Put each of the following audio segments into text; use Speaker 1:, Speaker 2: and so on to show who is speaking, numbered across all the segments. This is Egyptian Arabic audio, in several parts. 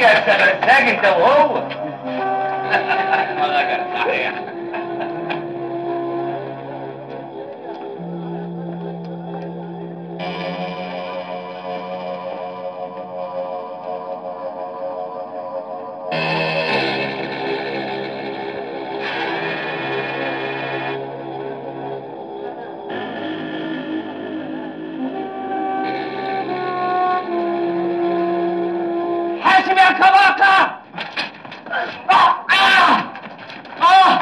Speaker 1: يا سبساج انت وهو صحيح حاسب يا كباكة آه! آه! آه!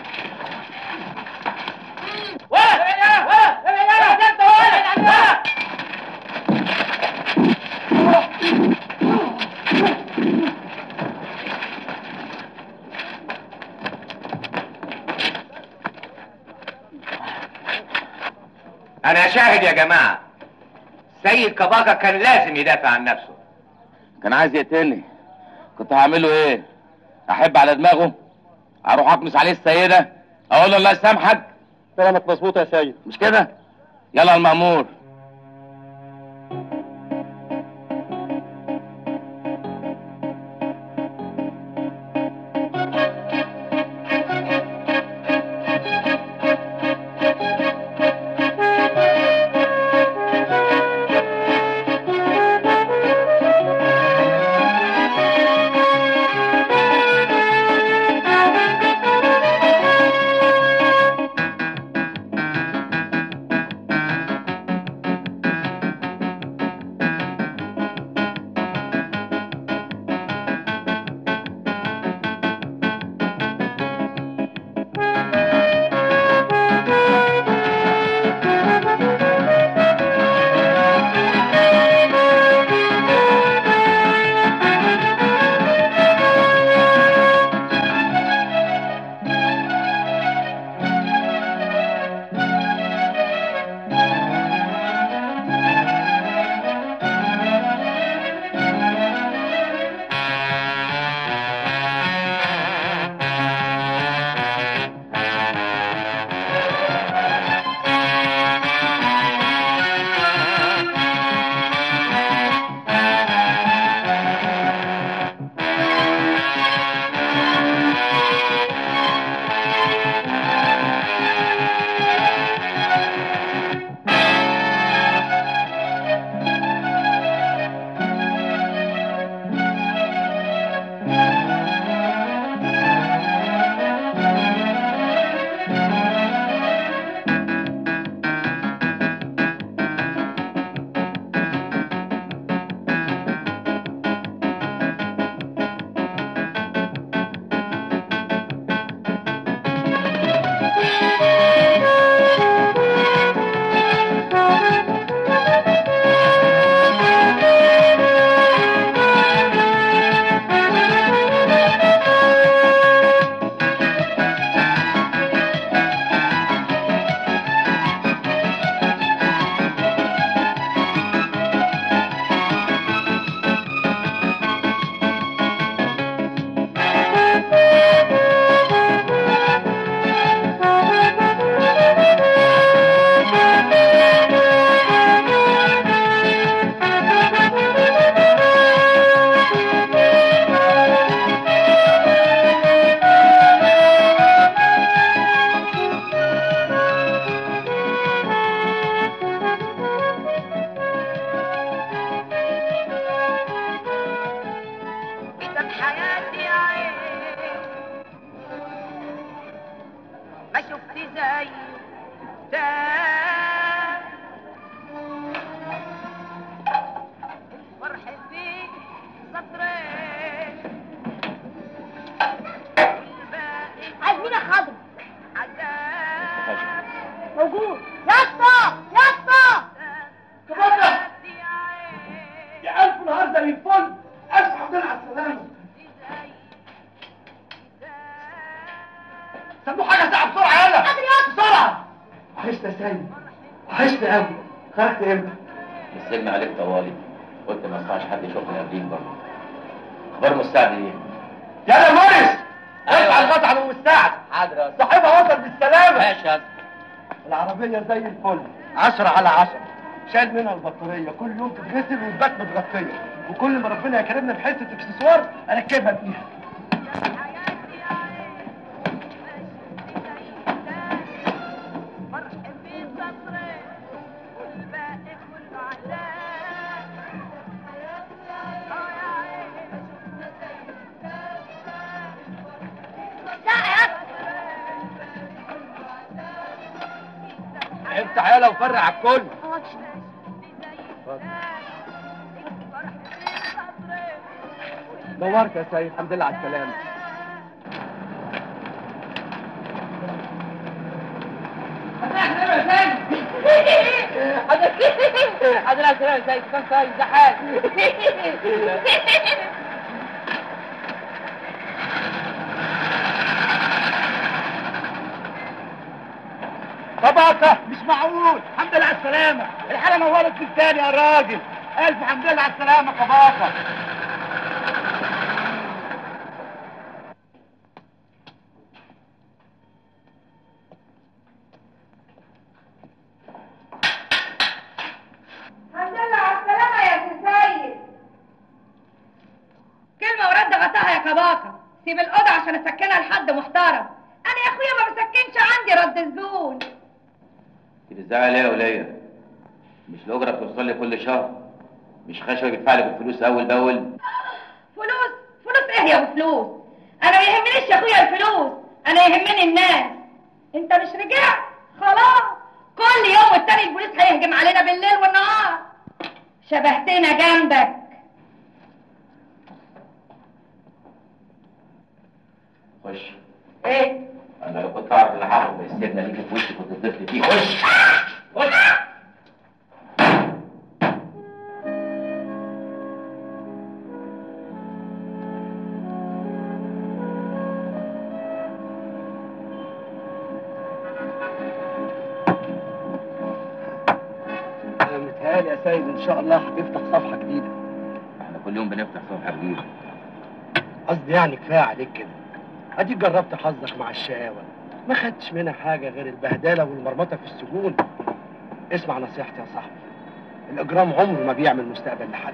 Speaker 1: ولا ولا ولا ولا انت ولا ولا انا شاهد يا جماعه سيد كباكة كان لازم يدافع عن نفسه
Speaker 2: كان عايز يقتلني كنت هعمله ايه احب على دماغه اروح اقمص عليه السيده اقول له الله يسامحك
Speaker 3: كلامك مظبوط يا سيد
Speaker 2: مش كده يلا المأمور
Speaker 4: انت بحياتي عين ما شفت زي ده الفرح فيك سطرين والباقي
Speaker 5: عايزين يا خضر
Speaker 4: عذاب
Speaker 5: موجود يا اسطى يا اسطى
Speaker 4: حياتي عين
Speaker 3: يا الف نهار زي الفل الف حمد لله على السلامه سموه حاجه ساعه بسرعه يلا
Speaker 5: قادر يا
Speaker 3: بسرعه وحشنا يا سيد وحشنا قوي خرجت امتى
Speaker 2: السجن عليك طوالي قلت ما ينفعش حد يشوفني قبليك برضه اخبار مستعد ايه
Speaker 3: يلا موريس
Speaker 2: أيوة.
Speaker 3: ارفع المطعم ومستعد
Speaker 2: حاضر يا
Speaker 3: صاحبها وصل بالسلامه
Speaker 2: ماشي يا
Speaker 3: العربيه زي الفل عشرة على عشرة شايل منها البطاريه كل يوم تتغسل وتبات متغطيه وكل ما ربنا يكرمنا بحته اكسسوار اركبها فيها
Speaker 4: فرح في صدري والباقي كله عذاب اه يا عيني
Speaker 5: لا يا
Speaker 1: افتح يالا وفرع على الكل
Speaker 3: نورت يا سيد الحمد لله على السلامه
Speaker 5: حضرتك سلام سيد كان سيد ده حال
Speaker 3: طبقة مش معقول الحمد لله على السلامة الحالة نورت في الثاني يا راجل ألف حمد لله على السلامة طبقة
Speaker 5: الحمد لله على السلامة يا سي سيد كلمة ورد غطاها يا كباكة سيب الأوضة عشان أسكنها لحد محترم أنا يا أخويا ما بسكنش عندي رد الزبون
Speaker 2: بتزعل ايه يا ولية؟ مش الأجرة بتوصل لي كل شهر؟ مش خشبة بيدفع لك الفلوس أول بأول؟
Speaker 5: فلوس فلوس إيه يا أبو فلوس أنا ما يهمنيش يا أخويا الفلوس أنا يهمني الناس أنت مش رجعت خلاص كل يوم والتاني البوليس هيهجم علينا بالليل والنهار شبهتنا جنبك
Speaker 2: خش
Speaker 5: ايه
Speaker 2: أنا لو كنت أعرف إن هاخد من السجن ليك في وشي كنت ضفت فيه خش خش
Speaker 3: أنا متهيألي يا سيد إن شاء الله هتفتح صفحة جديدة
Speaker 2: احنا كل يوم بنفتح صفحة جديدة
Speaker 3: قصدي يعني كفاية عليك كده أديك جربت حظك مع الشقاوة ما خدتش منها حاجة غير البهدلة والمرمطة في السجون اسمع نصيحتي يا صاحبي الإجرام عمره ما بيعمل مستقبل لحد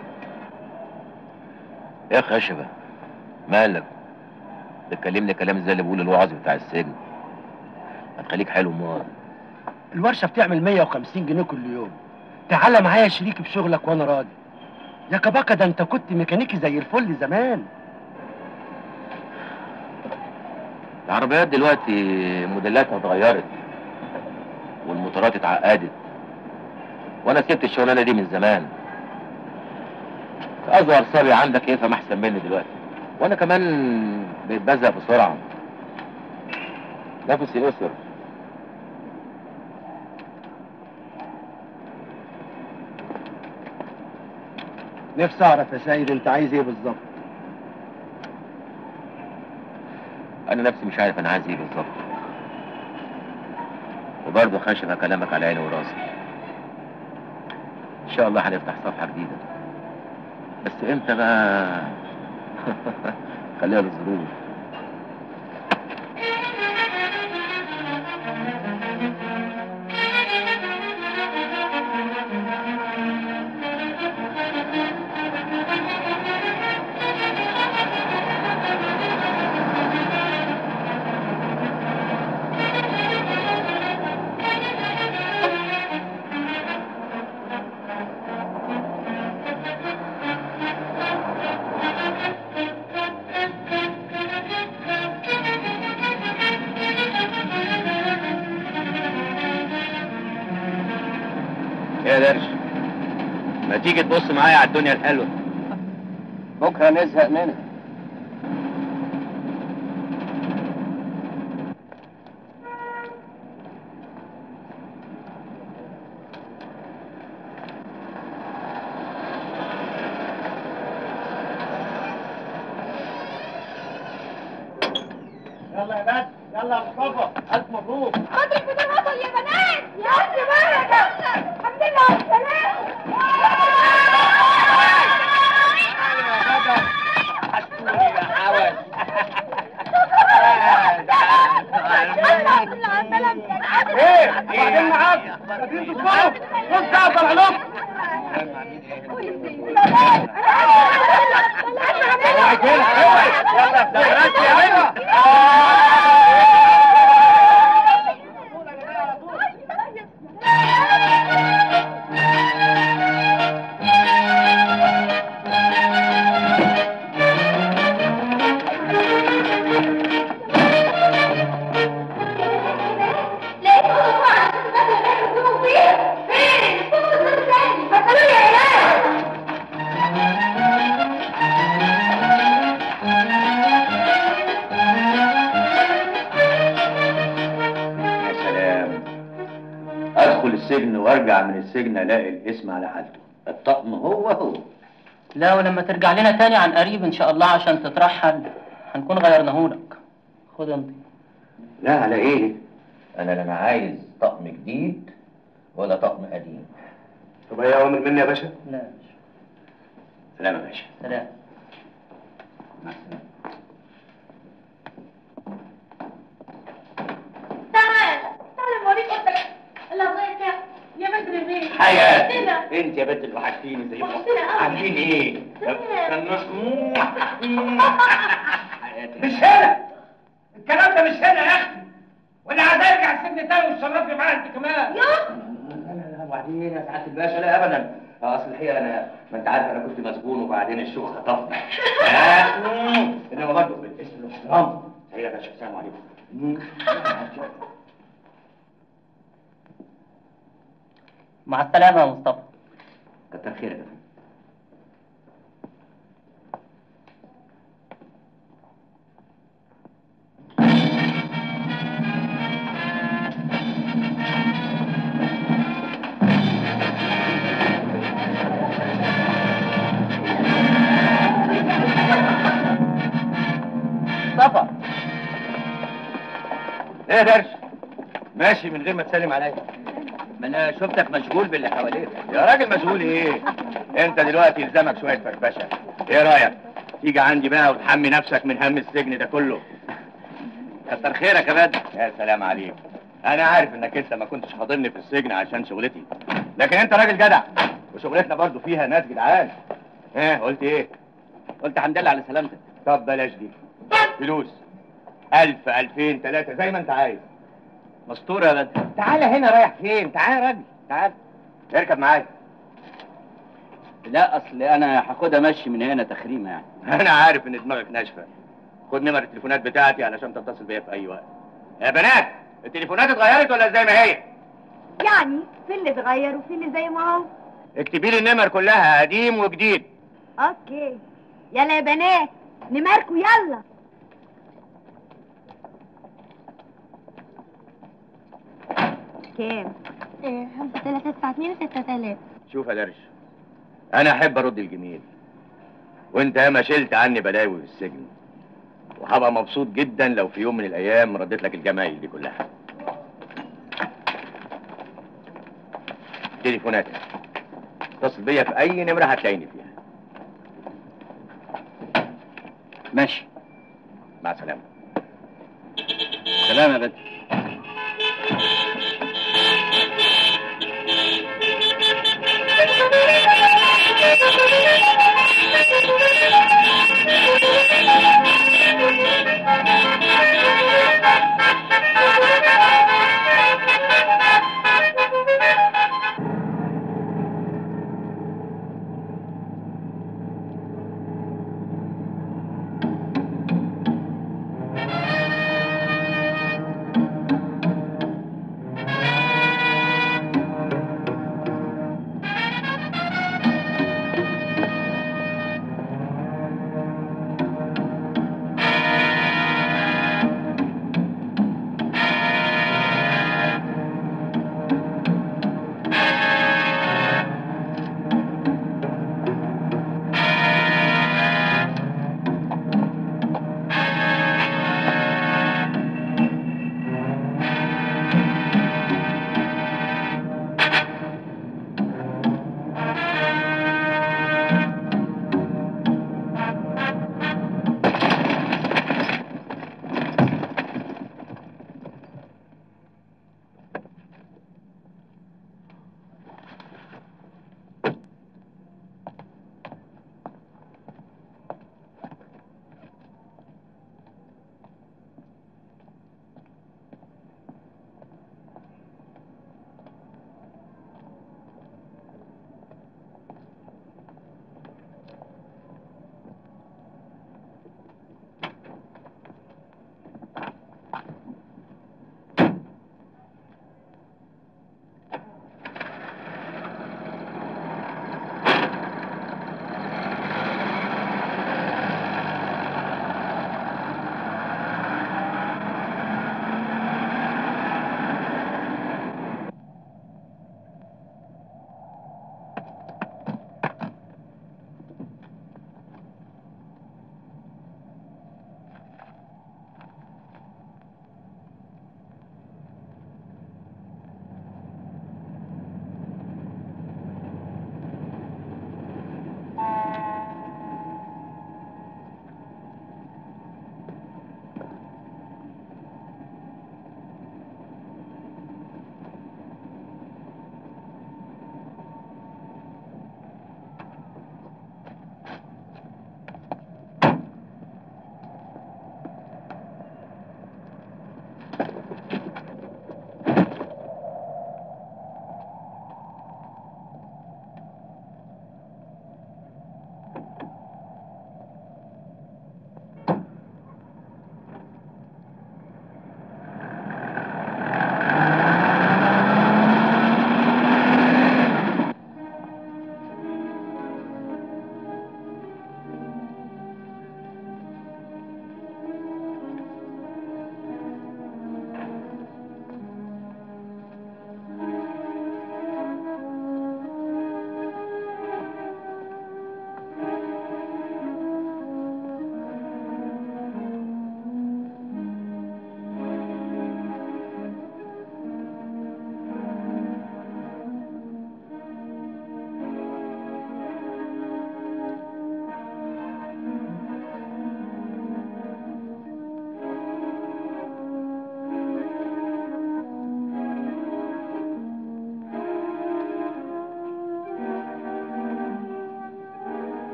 Speaker 2: يا خشبة مالك؟ بتكلمني كلام زي اللي بيقول الوعظ بتاع السجن هتخليك حلو امال
Speaker 3: الورشة بتعمل 150 جنيه كل يوم تعالى معايا شريك في شغلك وانا راضي يا كباكا ده انت كنت ميكانيكي زي الفل زمان
Speaker 2: العربيات دلوقتي موديلاتها اتغيرت والموتورات اتعقدت وانا سبت الشغلانه دي من زمان اصغر صبي عندك يفهم احسن مني دلوقتي وانا كمان بقيت بزهق بسرعه نفسي قصر
Speaker 3: نفسي اعرف يا سيد انت عايز ايه بالظبط
Speaker 2: انا نفسي مش عارف انا عايز ايه بالظبط وبرضه خاشف كلامك على عيني وراسي ان شاء الله هنفتح صفحه جديده بس امتى بقى خليها للظروف يا درش ما تيجي تبص معايا على الدنيا الحلوه بكره نزهق منها
Speaker 3: يلا يا بس يلا يا مصطفى الف مبروك
Speaker 5: خدك من الوطن يا بنات يا أخي بركة الحمد لله على السلامة
Speaker 3: ايه وبعدين معاك بص اقفل عليكم اوعي كده اوعي يلا بس يا عيني
Speaker 5: لقيت مصطفى على اساس ان احنا بنعمل فيه فين؟ فين الناس تاني؟ فكروا لي يا عيال
Speaker 1: يا سلام ادخل السجن وارجع من السجن الاقي الاسم على حالته الطقم هو هو
Speaker 6: لا ولما ترجع لنا تاني عن قريب ان شاء الله عشان تترحل هنكون غيرناهولك خد انت
Speaker 1: لا على ايه انا لا انا عايز طقم جديد ولا طقم قديم
Speaker 3: طب ايه اوامر مني يا باشا
Speaker 6: لا
Speaker 1: سلام يا باشا
Speaker 6: سلام
Speaker 1: مع السلامه
Speaker 5: تعال تعال اوريك قلت لغايه يا بدر بيه
Speaker 1: حياتي
Speaker 5: هنا.
Speaker 1: انت يا بنت اللي وحشتيني زي ما
Speaker 5: وحشتنا قوي.
Speaker 1: عاملين ايه
Speaker 5: تمام.
Speaker 1: حياتي
Speaker 7: مش هنا الكلام ده مش هنا يا اختي وانا عايز ارجع السجن تاني وتشرفني معايا انت كمان
Speaker 5: يا
Speaker 1: لا لا لا وبعدين يا سعاده الباشا لا ابدا آه، اصل الحقيقه انا ما انت عارف انا كنت مسجون وبعدين الشوق خطفني آه، مم. انما برضه بالاسم والاحترام هي يا باشا السلام عليكم مم.
Speaker 6: مع السلامة يا مصطفى
Speaker 1: كتر خيرك يا فندم.
Speaker 6: مصطفى
Speaker 1: ايه يا درش ماشي من غير ما تسلم عليا ما انا شفتك مشغول باللي حواليك يا راجل مشغول ايه انت دلوقتي يلزمك شويه فرفشه ايه رايك تيجي عندي بقى وتحمي نفسك من هم السجن ده كله كتر خيرك يا بدر يا سلام عليك انا عارف انك انت ما كنتش حاضرني في السجن عشان شغلتي لكن انت راجل جدع وشغلتنا برضو فيها ناس جدعان ايه قلت ايه قلت الحمد لله على سلامتك طب بلاش دي فلوس ألف ألفين ثلاثة زي ما أنت عايز مستورة يا بدر تعالى هنا رايح فين؟ تعالى يا راجل تعالى اركب معايا
Speaker 6: لا اصل انا هاخدها مشي من هنا تخريمه يعني
Speaker 1: أنا عارف إن دماغك ناشفة خد نمر التليفونات بتاعتي علشان تتصل بيا في أي وقت يا بنات التليفونات اتغيرت ولا زي ما هي؟
Speaker 4: يعني في اللي اتغير وفي اللي زي ما هو
Speaker 1: اكتبي لي النمر كلها قديم وجديد
Speaker 4: اوكي يلا يا بنات نماركوا يلا كام؟
Speaker 5: ايه خمسة تلاتة تسعة اتنين ستة تلاتة
Speaker 1: شوف يا درش أنا أحب أرد الجميل وأنت ياما شلت عني بلاوي في السجن وهبقى مبسوط جدا لو في يوم من الأيام رديت لك الجمايل دي كلها تليفوناتك اتصل بيا في أي نمرة هتلاقيني فيها
Speaker 6: ماشي
Speaker 1: مع السلامة
Speaker 6: سلام يا بدر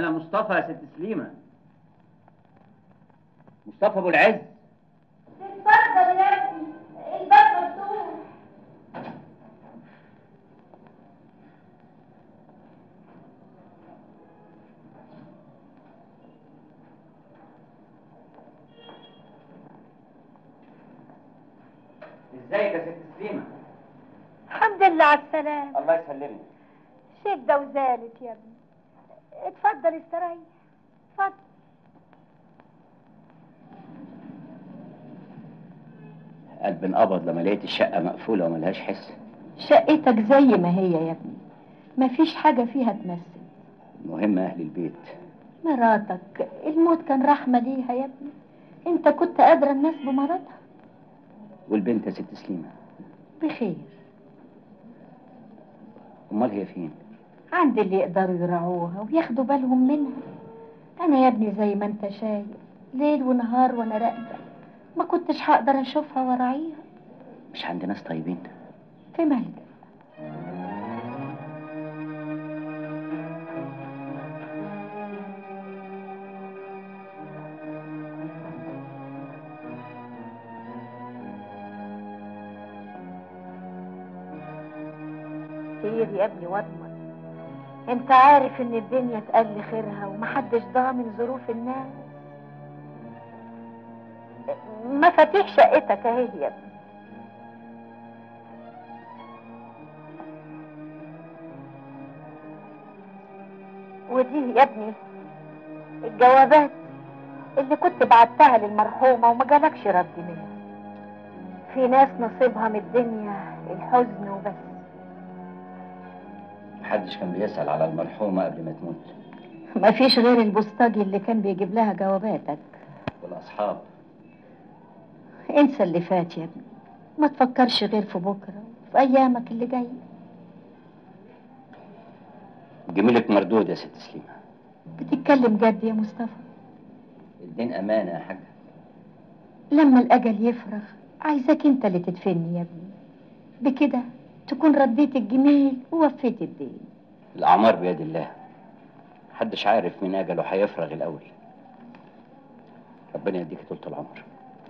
Speaker 1: انا مصطفى يا ست سليمه مصطفى ابو العز
Speaker 5: اتفضل يا ابني الباب مفتوح
Speaker 1: ازيك يا ست سليمه
Speaker 4: الحمد لله على السلامة
Speaker 1: الله يسلمك
Speaker 4: شدة وزالت يا ابني اتفضل استريح اتفضل
Speaker 1: قلب انقبض لما لقيت الشقه مقفوله وملهاش حس
Speaker 4: شقتك زي ما هي يا ابني مفيش حاجة فيها تمثل
Speaker 1: المهم اهل البيت
Speaker 4: مراتك الموت كان رحمة ليها يا ابني انت كنت قادرة الناس بمرضها
Speaker 1: والبنت يا ست سليمه
Speaker 4: بخير
Speaker 1: امال هي فين
Speaker 4: عند اللي يقدروا يراعوها وياخدوا بالهم منها انا يا ابني زي ما انت شايف ليل ونهار وانا راقبة ما كنتش هقدر اشوفها وراعيها
Speaker 1: مش عند ناس طيبين
Speaker 4: في ملجأ سير يا ابني واضمن انت عارف ان الدنيا تقل خيرها ومحدش ضامن ظروف الناس مفاتيح شقتك اهي يا ابني ودي يا ابني الجوابات اللي كنت بعتها للمرحومة وما جالكش رد منها في ناس نصيبها من الدنيا الحزن وبس
Speaker 1: محدش كان بيسأل على المرحومة قبل ما تموت
Speaker 4: مفيش غير البوسطجي اللي كان بيجيب لها جواباتك
Speaker 1: والأصحاب
Speaker 4: انسى اللي فات يا ابني ما تفكرش غير في بكرة في أيامك اللي جاية
Speaker 1: جميلك مردود يا ست سليمة
Speaker 4: بتتكلم جد يا مصطفى
Speaker 1: الدين أمانة يا حاجة
Speaker 4: لما الأجل يفرغ عايزك انت اللي تدفني يا ابني بكده تكون رديت الجميل ووفيت الدين
Speaker 1: الأعمار بيد الله محدش عارف من أجله هيفرغ الأول ربنا يديك طولة العمر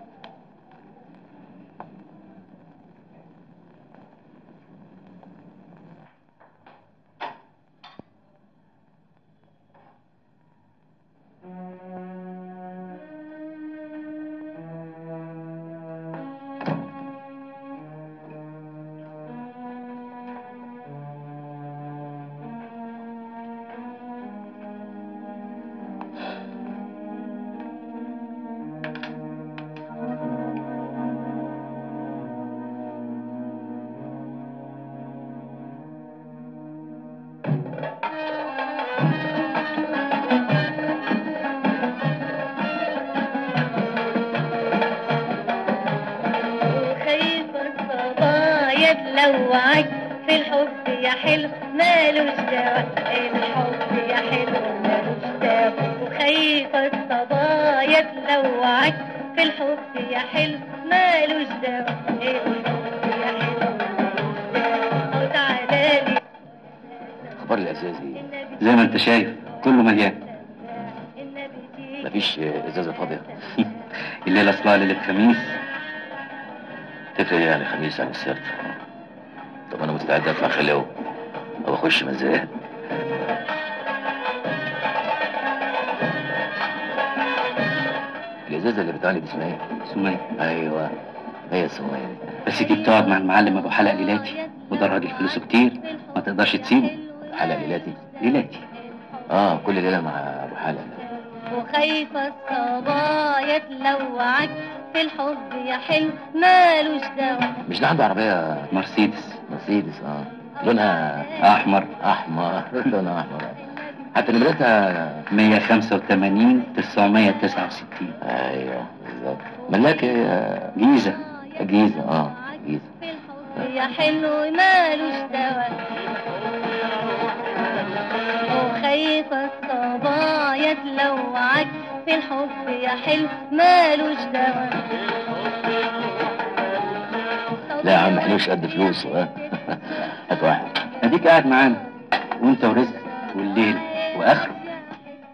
Speaker 5: وخايفة الصبايا تلوعك في الحب يا حلو مالوش دواء الحب يا حلو مالوش دواء وخايفة الصبايا تلوعك في الحب يا حلو مالوش دواء الحب يا حلو مالوش دواء وتعالى لي
Speaker 1: أخبار الأزازي
Speaker 2: زي ما انت شايف كله مليان
Speaker 5: النبي
Speaker 1: مفيش إزازة فاضية
Speaker 2: الليله اصلها ليله خميس
Speaker 1: تفرق إيه يعني خميس عن السبت طب أنا مستعد أدفع خلو أو أخش مزاد الإزازة اللي بتعلي دي اسمها إيه؟
Speaker 2: سمية
Speaker 1: أيوه هي السمية دي
Speaker 2: بس تيجي تقعد مع المعلم ابو حلق ليلاتي وده الراجل فلوسه كتير ما تقدرش تسيبه
Speaker 1: حلقة ليلاتي
Speaker 2: ليلاتي
Speaker 1: آه كل ليلة مع أبو حلقة
Speaker 5: وخايفة الصبايا تلوعك في الحب يا حلو مالوش دواء
Speaker 1: مش ده عنده عربية
Speaker 2: مرسيدس
Speaker 1: مرسيدس اه لونها
Speaker 2: احمر
Speaker 1: احمر لونها احمر حتى نمرتها
Speaker 2: 185 969
Speaker 1: ايوه بالظبط ملاك إيه؟
Speaker 2: جيزه
Speaker 1: جيزه اه جيزه
Speaker 5: في الحب يا حلو مالوش دواء وخايفة الصبايا تلوعك في الحب يا حلو مالوش دواء
Speaker 1: لا يا عم حلوش قد فلوسه ها هات واحد
Speaker 2: اديك قاعد معانا وانت ورزقك والليل واخره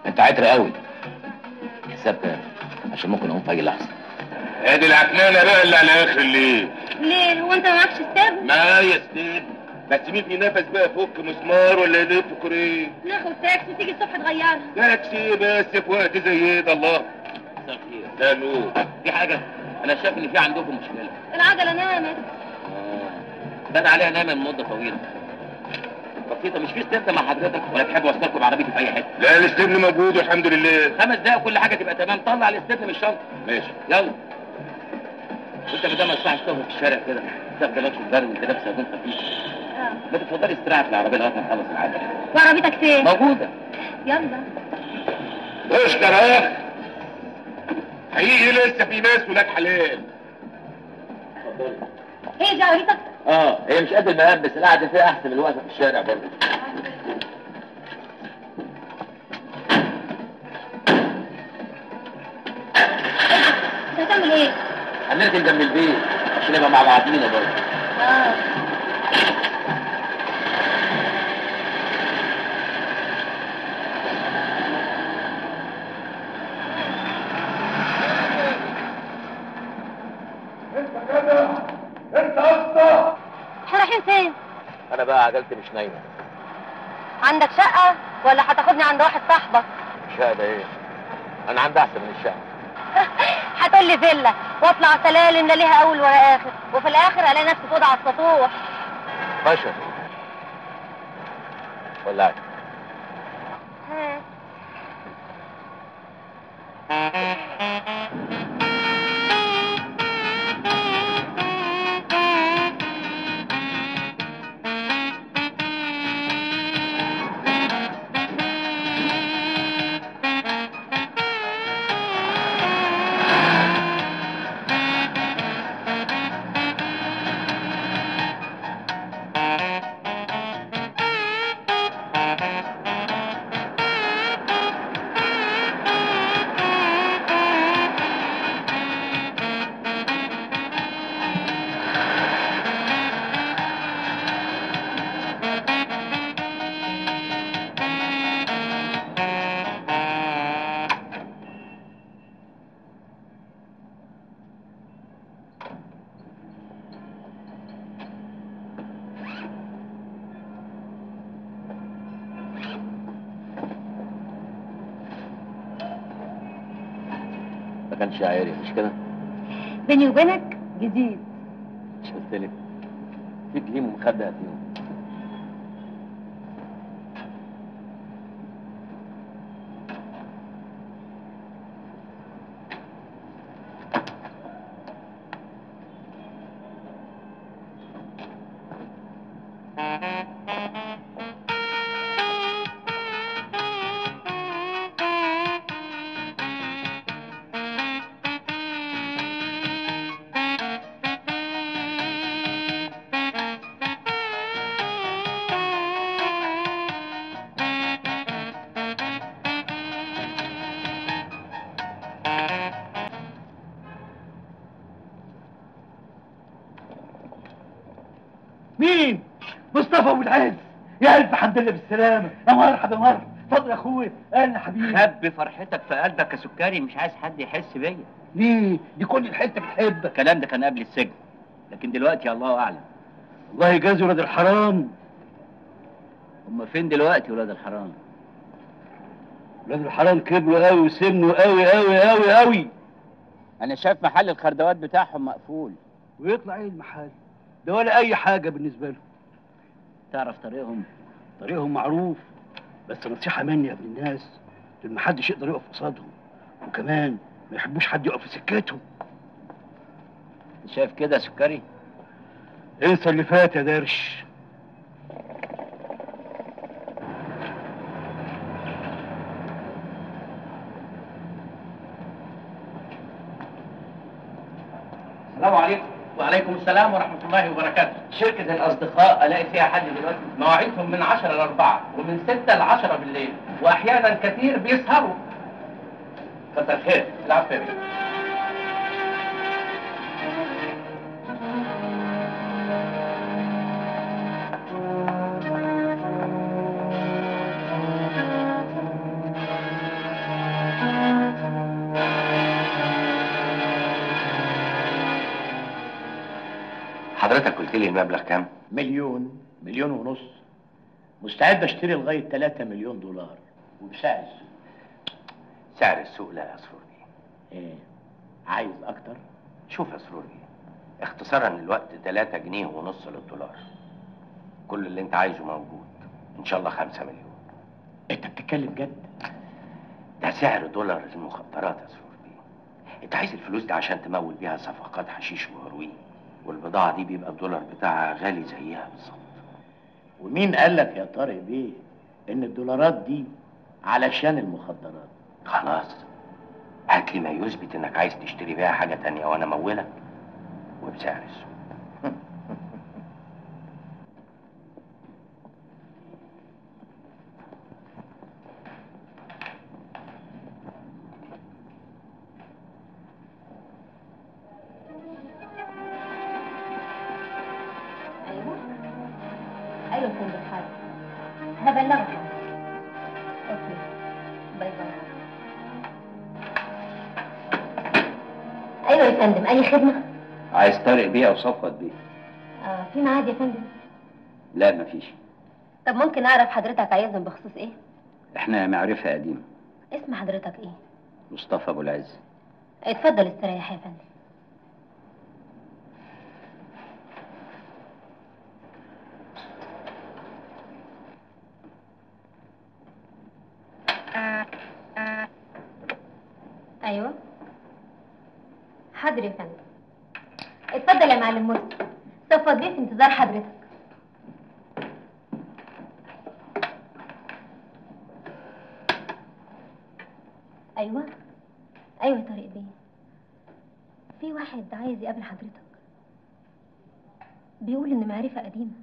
Speaker 2: انت عطر قوي حساب كام عشان ممكن اقوم في اي لحظه
Speaker 1: ادي العكنانه بقى اللي على اخر الليل
Speaker 5: ليه هو انت معكش ستاب
Speaker 1: ما يا سيد بس مين في نفس بقى فك مسمار ولا يلف كوريه
Speaker 5: ناخد تاكسي تيجي الصبح تغيرها
Speaker 1: تاكسي بس في وقت زي ده الله
Speaker 2: مساء الخير
Speaker 1: ده نور
Speaker 2: في حاجه انا شايف ان في عندكم مشكله
Speaker 5: العجله نامت
Speaker 2: آه. بان عليها نايمه من مده طويله بسيطه مش في ستيب مع حضرتك ولا تحب اوصلكم بعربيتي في اي حته
Speaker 1: لا الاستبن موجود والحمد لله
Speaker 2: خمس دقايق وكل حاجه تبقى تمام طلع الاستبن من الشنطه
Speaker 1: ماشي
Speaker 2: يلا وانت ما دام صاحب شغل في الشارع كده تاخد لانش البرد وانت لابس هدوم خفيف ما تتفضلي استراحه في العربيه لغايه ما نخلص العجله
Speaker 5: وعربيتك فين
Speaker 2: موجوده
Speaker 5: يلا
Speaker 1: اشكر ها حقيقي لسه في ناس ولاد حلال
Speaker 2: اتفضلي
Speaker 5: هي دي عربيتك
Speaker 2: اه هي مش قد المهام بس القعده فيها احسن من الوقفه في الشارع برضه
Speaker 5: انت هتعمل ايه
Speaker 2: هنركن جنب البيت عشان نبقى مع بعضينا برضه
Speaker 5: اه
Speaker 1: انت كده انت اسطى
Speaker 5: احنا رايحين فين
Speaker 2: انا بقى عجلتي مش نايمه
Speaker 5: عندك شقه ولا هتاخدني عند واحد صاحبك
Speaker 2: شقه ايه انا عندي احسن من الشقه
Speaker 5: هتقول لي فيلا واطلع سلالم لا ليها اول ولا اخر وفي الاخر الاقي نفسي فوضى على السطوح
Speaker 2: بشر ولا ما كانش شاعري مش كده
Speaker 5: بيني وبينك جديد
Speaker 2: مش قلت لك في كريم ومخدة قديم
Speaker 3: مين؟ مصطفى ابو العز يا الف حمد لله بالسلامه يا مرحبا يا مرحبا اتفضل يا اخويا اهلا يا حبيبي
Speaker 6: خبي فرحتك في قلبك يا سكري مش عايز حد يحس بيا
Speaker 3: ليه؟ دي كل الحته بتحبك
Speaker 6: الكلام ده كان قبل السجن لكن دلوقتي الله اعلم
Speaker 3: الله يجازي ولاد الحرام
Speaker 6: هم فين دلوقتي ولاد الحرام
Speaker 3: ولاد الحرام كبروا قوي وسمنوا قوي قوي قوي قوي
Speaker 6: انا شايف محل الخردوات بتاعهم مقفول
Speaker 3: ويطلع ايه المحل ده ولا اي حاجه بالنسبه له
Speaker 6: تعرف طريقهم
Speaker 3: طريقهم معروف بس نصيحه مني يا ابن الناس دول محدش يقدر يقف قصادهم وكمان ما يحبوش حد يقف في سكتهم
Speaker 6: شايف كده يا سكري
Speaker 3: انسى اللي فات يا درش
Speaker 6: السلام عليكم وعليكم السلام ورحمة الله وبركاته شركة الأصدقاء ألاقي فيها حد دلوقتي مواعيدهم من 10 ل 4 ومن 6 ل 10 بالليل وأحيانا كتير بيسهروا كتر خير العفو يا بيه
Speaker 1: حضرتك قلت لي المبلغ كام
Speaker 6: مليون مليون ونص مستعد اشتري لغايه 3 مليون دولار وبسعر السوق
Speaker 1: سعر السوق لا يا سرور بيه
Speaker 6: ايه عايز اكتر
Speaker 1: شوف يا سرور بيه اختصارا للوقت 3 جنيه ونص للدولار كل اللي انت عايزه موجود ان شاء الله 5 مليون
Speaker 6: انت بتتكلم جد
Speaker 1: ده سعر دولار المخدرات يا سرور بيه انت عايز الفلوس دي عشان تمول بيها صفقات حشيش وهروين والبضاعة دي بيبقى الدولار بتاعها غالي زيها بالظبط
Speaker 6: ومين قال لك يا طارق بيه ان الدولارات دي علشان المخدرات
Speaker 1: خلاص هات لي ما يثبت انك عايز تشتري بيها حاجة تانية وانا مولك وبسعر السوق
Speaker 4: ايوه ايوه فندم حاضر هبلغك اوكي باي باي ايوه يا فندم اي خدمه
Speaker 8: عايز طارق بيه او صفوت بيه
Speaker 4: آه في ميعاد يا فندم
Speaker 8: لا مفيش
Speaker 4: طب ممكن اعرف حضرتك عايزهم بخصوص ايه
Speaker 8: احنا معرفة قديمة
Speaker 4: اسم حضرتك ايه
Speaker 8: مصطفى ابو العز
Speaker 4: اتفضل استريح يا فندم ايوه حاضر يا فندم اتفضل يا معلم مرسي صفوت بيه في انتظار حضرتك ايوه ايوه يا طارق بيه في واحد عايز يقابل حضرتك بيقول ان معرفة قديمة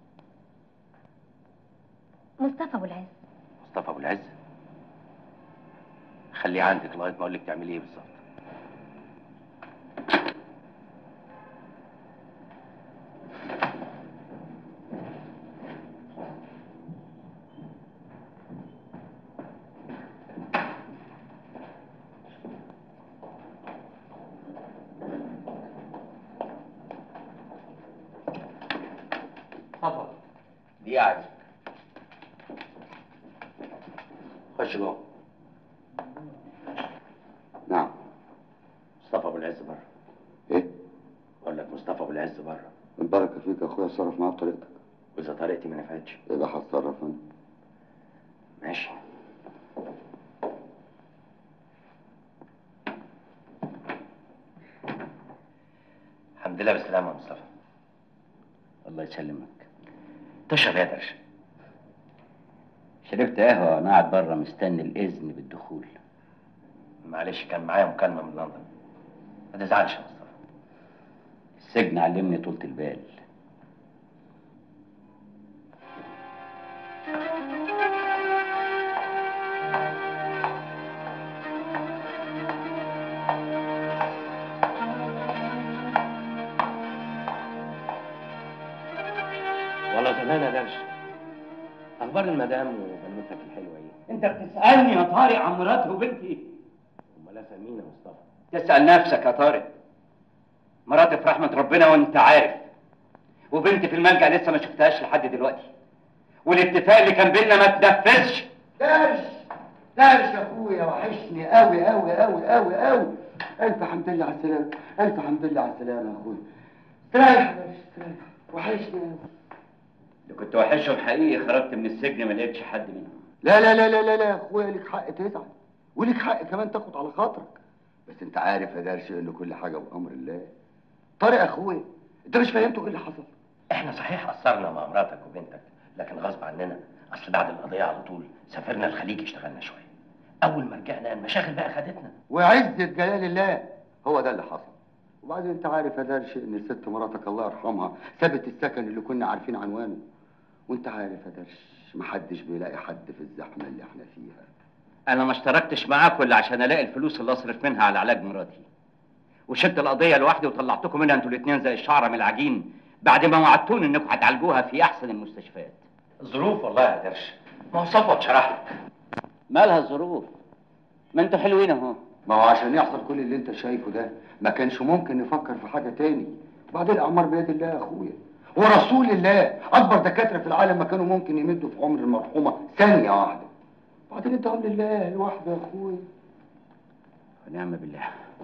Speaker 4: مصطفى ابو العز
Speaker 1: مصطفى ابو العز خليه عندك لغايه ما اقول لك تعملي ايه بالظبط
Speaker 6: صفا
Speaker 1: دي عايز خش جوه
Speaker 9: نعم
Speaker 1: مصطفى ابو العز بره
Speaker 9: ايه
Speaker 1: بقول لك مصطفى ابو العز بره
Speaker 9: البركه فيك يا اخويا اتصرف معاه بطريقتك
Speaker 1: واذا طريقتي ما نفعتش
Speaker 9: يبقى هتصرف انا
Speaker 1: ماشي الحمد لله بالسلامة يا مصطفى
Speaker 8: الله يسلمك
Speaker 1: تشرب يا درش
Speaker 8: شربت قهوة وانا قاعد بره مستني الاذن بالدخول
Speaker 1: معلش كان معايا مكالمة من لندن ما تزعلش يا مصطفى
Speaker 8: السجن علمني طولة البال
Speaker 6: والله زمان يا درش اخبار المدام وبنوتك الحلوه ايه انت بتسالني يا طارق عن مراتي وبنتي امال اسامينا يا مصطفى
Speaker 8: تسأل نفسك يا طارق مراتي في رحمة ربنا وانت عارف وبنتي في الملجأ لسه ما شفتهاش لحد دلوقتي والاتفاق اللي كان بينا ما اتنفذش
Speaker 3: درش درش يا اخويا وحشني قوي قوي قوي قوي قوي الف حمد لله على السلامه الف حمد لله على السلامه يا اخويا استريح يا درش استريح وحشني قوي
Speaker 8: اللي كنت وحشهم حقيقي خرجت من السجن ما لقيتش حد منهم
Speaker 3: لا لا لا لا لا لا يا اخويا ليك حق تزعل وليك حق كمان تاخد على خاطرك بس انت عارف يا درش ان كل حاجه بامر الله طارق اخويا انت مش فهمته ايه اللي حصل
Speaker 1: احنا صحيح قصرنا مع مراتك وبنتك لكن غصب عننا اصل بعد القضية على طول سافرنا الخليج اشتغلنا شوية اول ما رجعنا المشاغل بقى خدتنا
Speaker 3: وعزة جلال الله هو ده اللي حصل وبعدين انت عارف يا درش ان الست مراتك الله يرحمها سابت السكن اللي كنا عارفين عنوانه وانت عارف يا درش محدش بيلاقي حد في الزحمه اللي احنا فيها
Speaker 8: انا ما اشتركتش معاكم الا عشان الاقي الفلوس اللي اصرف منها على علاج مراتي وشلت القضيه لوحدي وطلعتكم منها انتوا الاثنين زي الشعره من العجين بعد ما وعدتوني انكم هتعالجوها في احسن المستشفيات
Speaker 1: ظروف والله يا درش ما هو صفوت شرح لك
Speaker 8: مالها الظروف ما انتوا حلوين اهو
Speaker 3: ما هو عشان يحصل كل اللي انت شايفه ده ما كانش ممكن نفكر في حاجه تاني
Speaker 9: وبعدين الاعمار بيد الله يا اخويا ورسول الله اكبر دكاتره في العالم ما كانوا ممكن يمدوا في عمر المرحومه ثانيه واحده بعدين انت امر الله لوحده يا اخويا
Speaker 8: ونعم بالله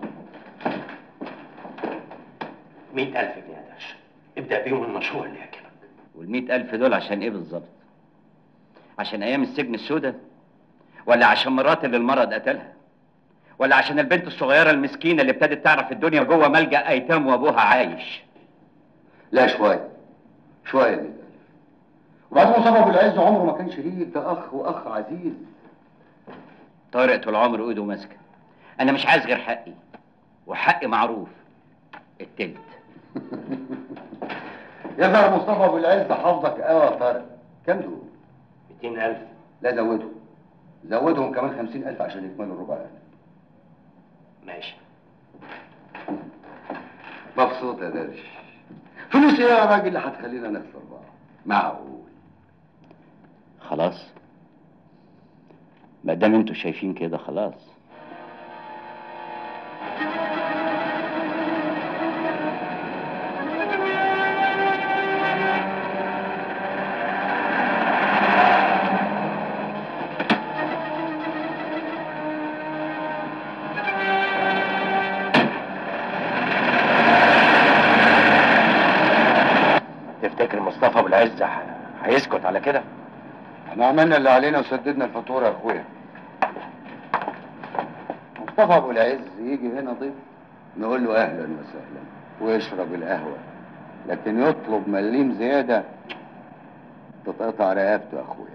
Speaker 6: مئة ألف جنيه يا درش ابدأ بيهم المشروع اللي يعجبك
Speaker 8: والمئة ألف دول عشان إيه بالظبط؟ عشان أيام السجن السوداء؟ ولا عشان مرات اللي المرض قتلها؟ ولا عشان البنت الصغيرة المسكينة اللي ابتدت تعرف الدنيا جوه ملجأ أيتام وأبوها عايش؟
Speaker 9: لا شويه شويه من الألف. وبعدين مصطفى ابو العز عمره ما كان شريك ده اخ واخ عزيز
Speaker 8: طارق طول عمره إيده ماسكة أنا مش عايز غير حقي وحقي معروف التلت
Speaker 9: يظهر مصطفى ابو العز حافظك قوي يا طارق كام دول؟
Speaker 6: 200 ألف
Speaker 9: لا زودهم زودهم كمان خمسين ألف عشان يكملوا الربع ألف
Speaker 6: ماشي
Speaker 9: مبسوط يا درش فلوس ايه يا راجل اللي هتخلينا نخسر بعض معقول
Speaker 8: خلاص ما دام انتوا شايفين كده خلاص
Speaker 6: تفتكر مصطفى أبو العز ه- هيسكت على كده؟
Speaker 9: احنا عملنا اللي علينا وسددنا الفاتوره يا اخويا مصطفى ابو العز يجي هنا ضيف نقول له اهلا وسهلا ويشرب القهوه لكن يطلب مليم زياده تتقطع رقبته يا اخويا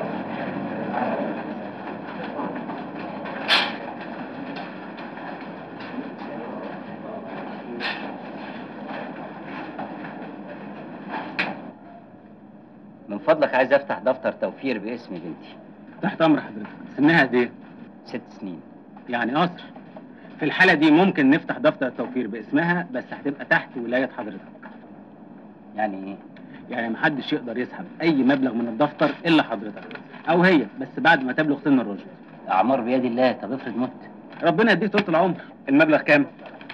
Speaker 8: من فضلك عايز افتح دفتر توفير باسم بنتي
Speaker 10: تحت امر حضرتك سنها قد ايه؟
Speaker 8: ست سنين
Speaker 10: يعني قصر في الحالة دي ممكن نفتح دفتر التوفير باسمها بس هتبقى تحت ولاية حضرتك
Speaker 8: يعني ايه
Speaker 10: يعني محدش يقدر يسحب أي مبلغ من الدفتر إلا حضرتك أو هي بس بعد ما تبلغ سن الرشد
Speaker 8: اعمار بيد الله طب افرض مت
Speaker 10: ربنا يديك طول العمر المبلغ كام؟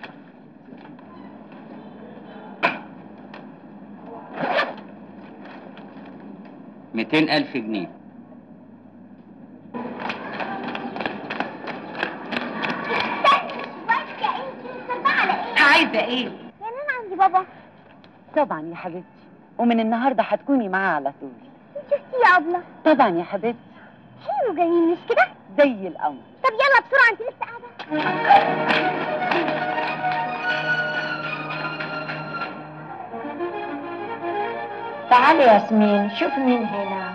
Speaker 8: ميتين الف جنيه
Speaker 5: عايزة ايه؟
Speaker 4: يعني انا عندي بابا
Speaker 11: طبعا يا حبيبتي ومن النهارده هتكوني معاه على طول
Speaker 4: شفتي يا ابله
Speaker 11: طبعا يا حبيبتي
Speaker 4: حلو جميل مش كده
Speaker 11: زي القمر
Speaker 4: طب يلا بسرعه انت لسه قاعده تعالي يا ياسمين شوف مين هنا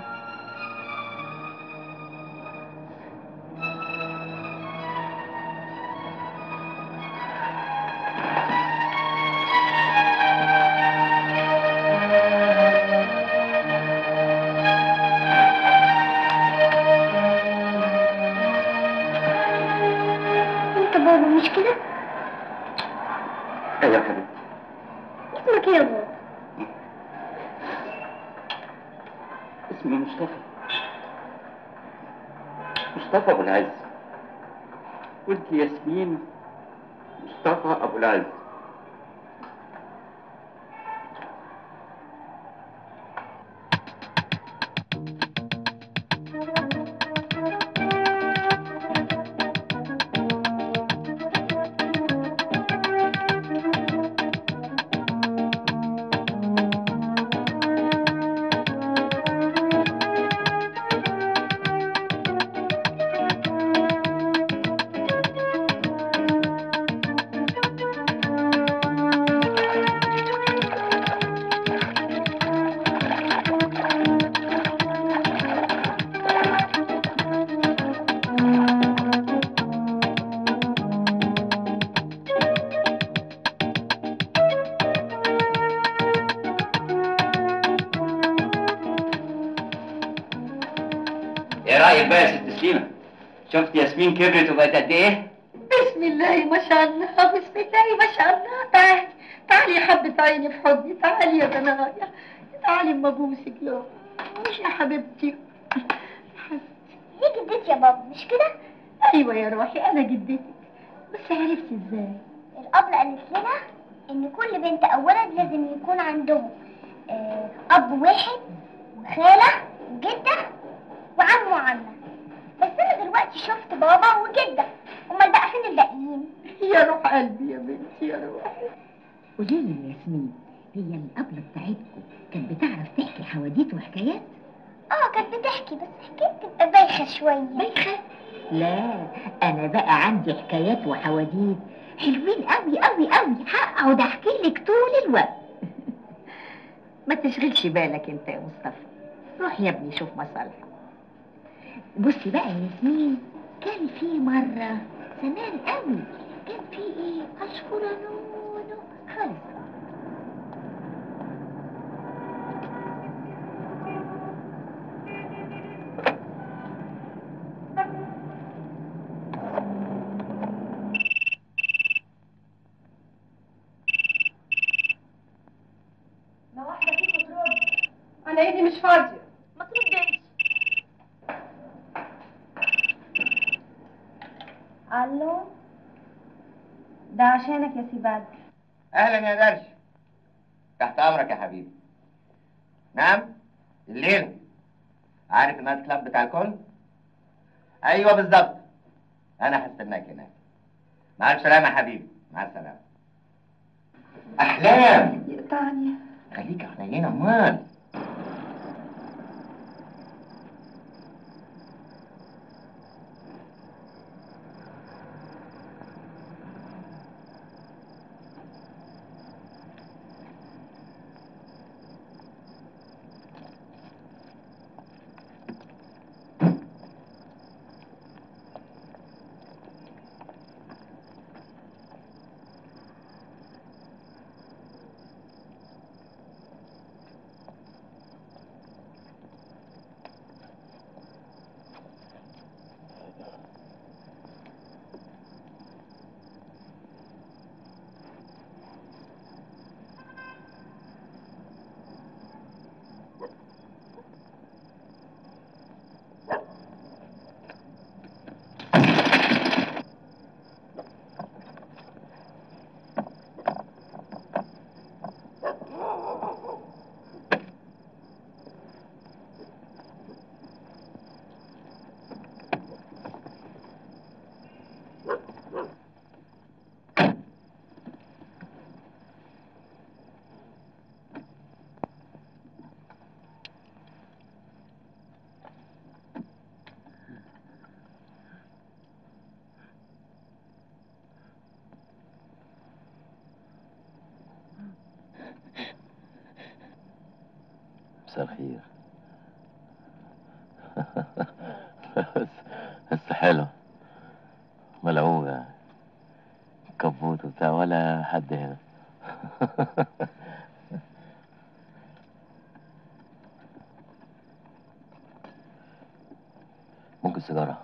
Speaker 4: انت بابا مش كده
Speaker 9: ايه يا حبيبي
Speaker 4: اسمك ايه يا بابا
Speaker 8: اسمي مصطفى مصطفى ابو العز وانت ياسمين مصطفى ابو العز ايه رايك بقى يا ست سليمه شفت ياسمين كبرت وبقت قد ايه
Speaker 5: بسم الله ما شاء الله بسم الله ما شاء الله تعالي تعالي يا حبة عيني في حضني تعالي يا بنايا تعالي اما ابوسك يا مش يا حبيبتي
Speaker 4: دي جدتي يا بابا مش كده
Speaker 5: ايوه يا روحي انا جدتك بس عرفتي ازاي
Speaker 4: الابله قالت لنا
Speaker 12: ان كل بنت او ولد لازم يكون عندهم آه، اب واحد وخالة وجدة وعم وعمة بس انا دلوقتي شفت بابا وجدة امال بقى فين الباقيين
Speaker 4: يا روح قلبي يا بنتي يا روح قولي لي يا ياسمين هي الأبلة بتاعتكم كانت بتعرف تحكي حواديت وحكايات؟
Speaker 12: اه كانت بتحكي بس حكاية تبقى بايخة شوية
Speaker 4: بايخة؟ لا أنا بقى عندي حكايات وحواديت حلوين قوي قوي قوي هقعد أحكي لك طول الوقت ما تشغلش بالك أنت يا مصطفى روح يا ابني شوف مصالحك بصي بقى يا ياسمين كان في مرة زمان قوي كان في ايه عصفورة نونو خالص
Speaker 5: ما واحدة فيكم ترد أنا إيدي مش فاضية
Speaker 12: ما تردش
Speaker 5: ألو ده عشانك يا سي بدر
Speaker 1: اهلا يا درش تحت امرك يا حبيبي نعم الليله عارف النايت كلاب بتاع الكل ايوه بالظبط انا هستناك هناك مع السلامه يا حبيبي مع السلامه احلام
Speaker 5: يقطعني
Speaker 1: خليك حنينه امال
Speaker 2: مساء الخير بس بس حلو ملعوبة كبوت وبتاع ولا حد هنا ممكن سيجارة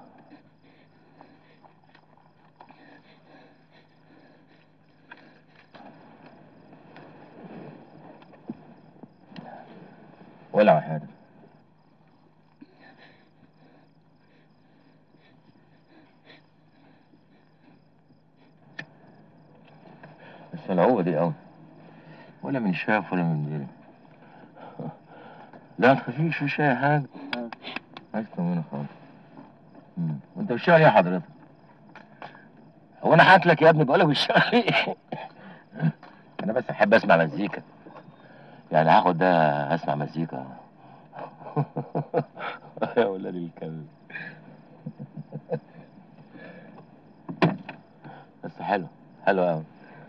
Speaker 2: ولا واحد بس ملعوبة دي قوي ولا من شاف ولا من ديري لا تخافيش مش أي حاجة عايز تطمني خالص مم. وانت بتشتغل ايه يا حضرتك؟ هو انا هاكلك يا ابني بقولك بتشتغل ايه؟ انا بس احب اسمع مزيكا يعني هاخد ده اسمع مزيكا يا ولاد الكلب بس حلو حلو قوي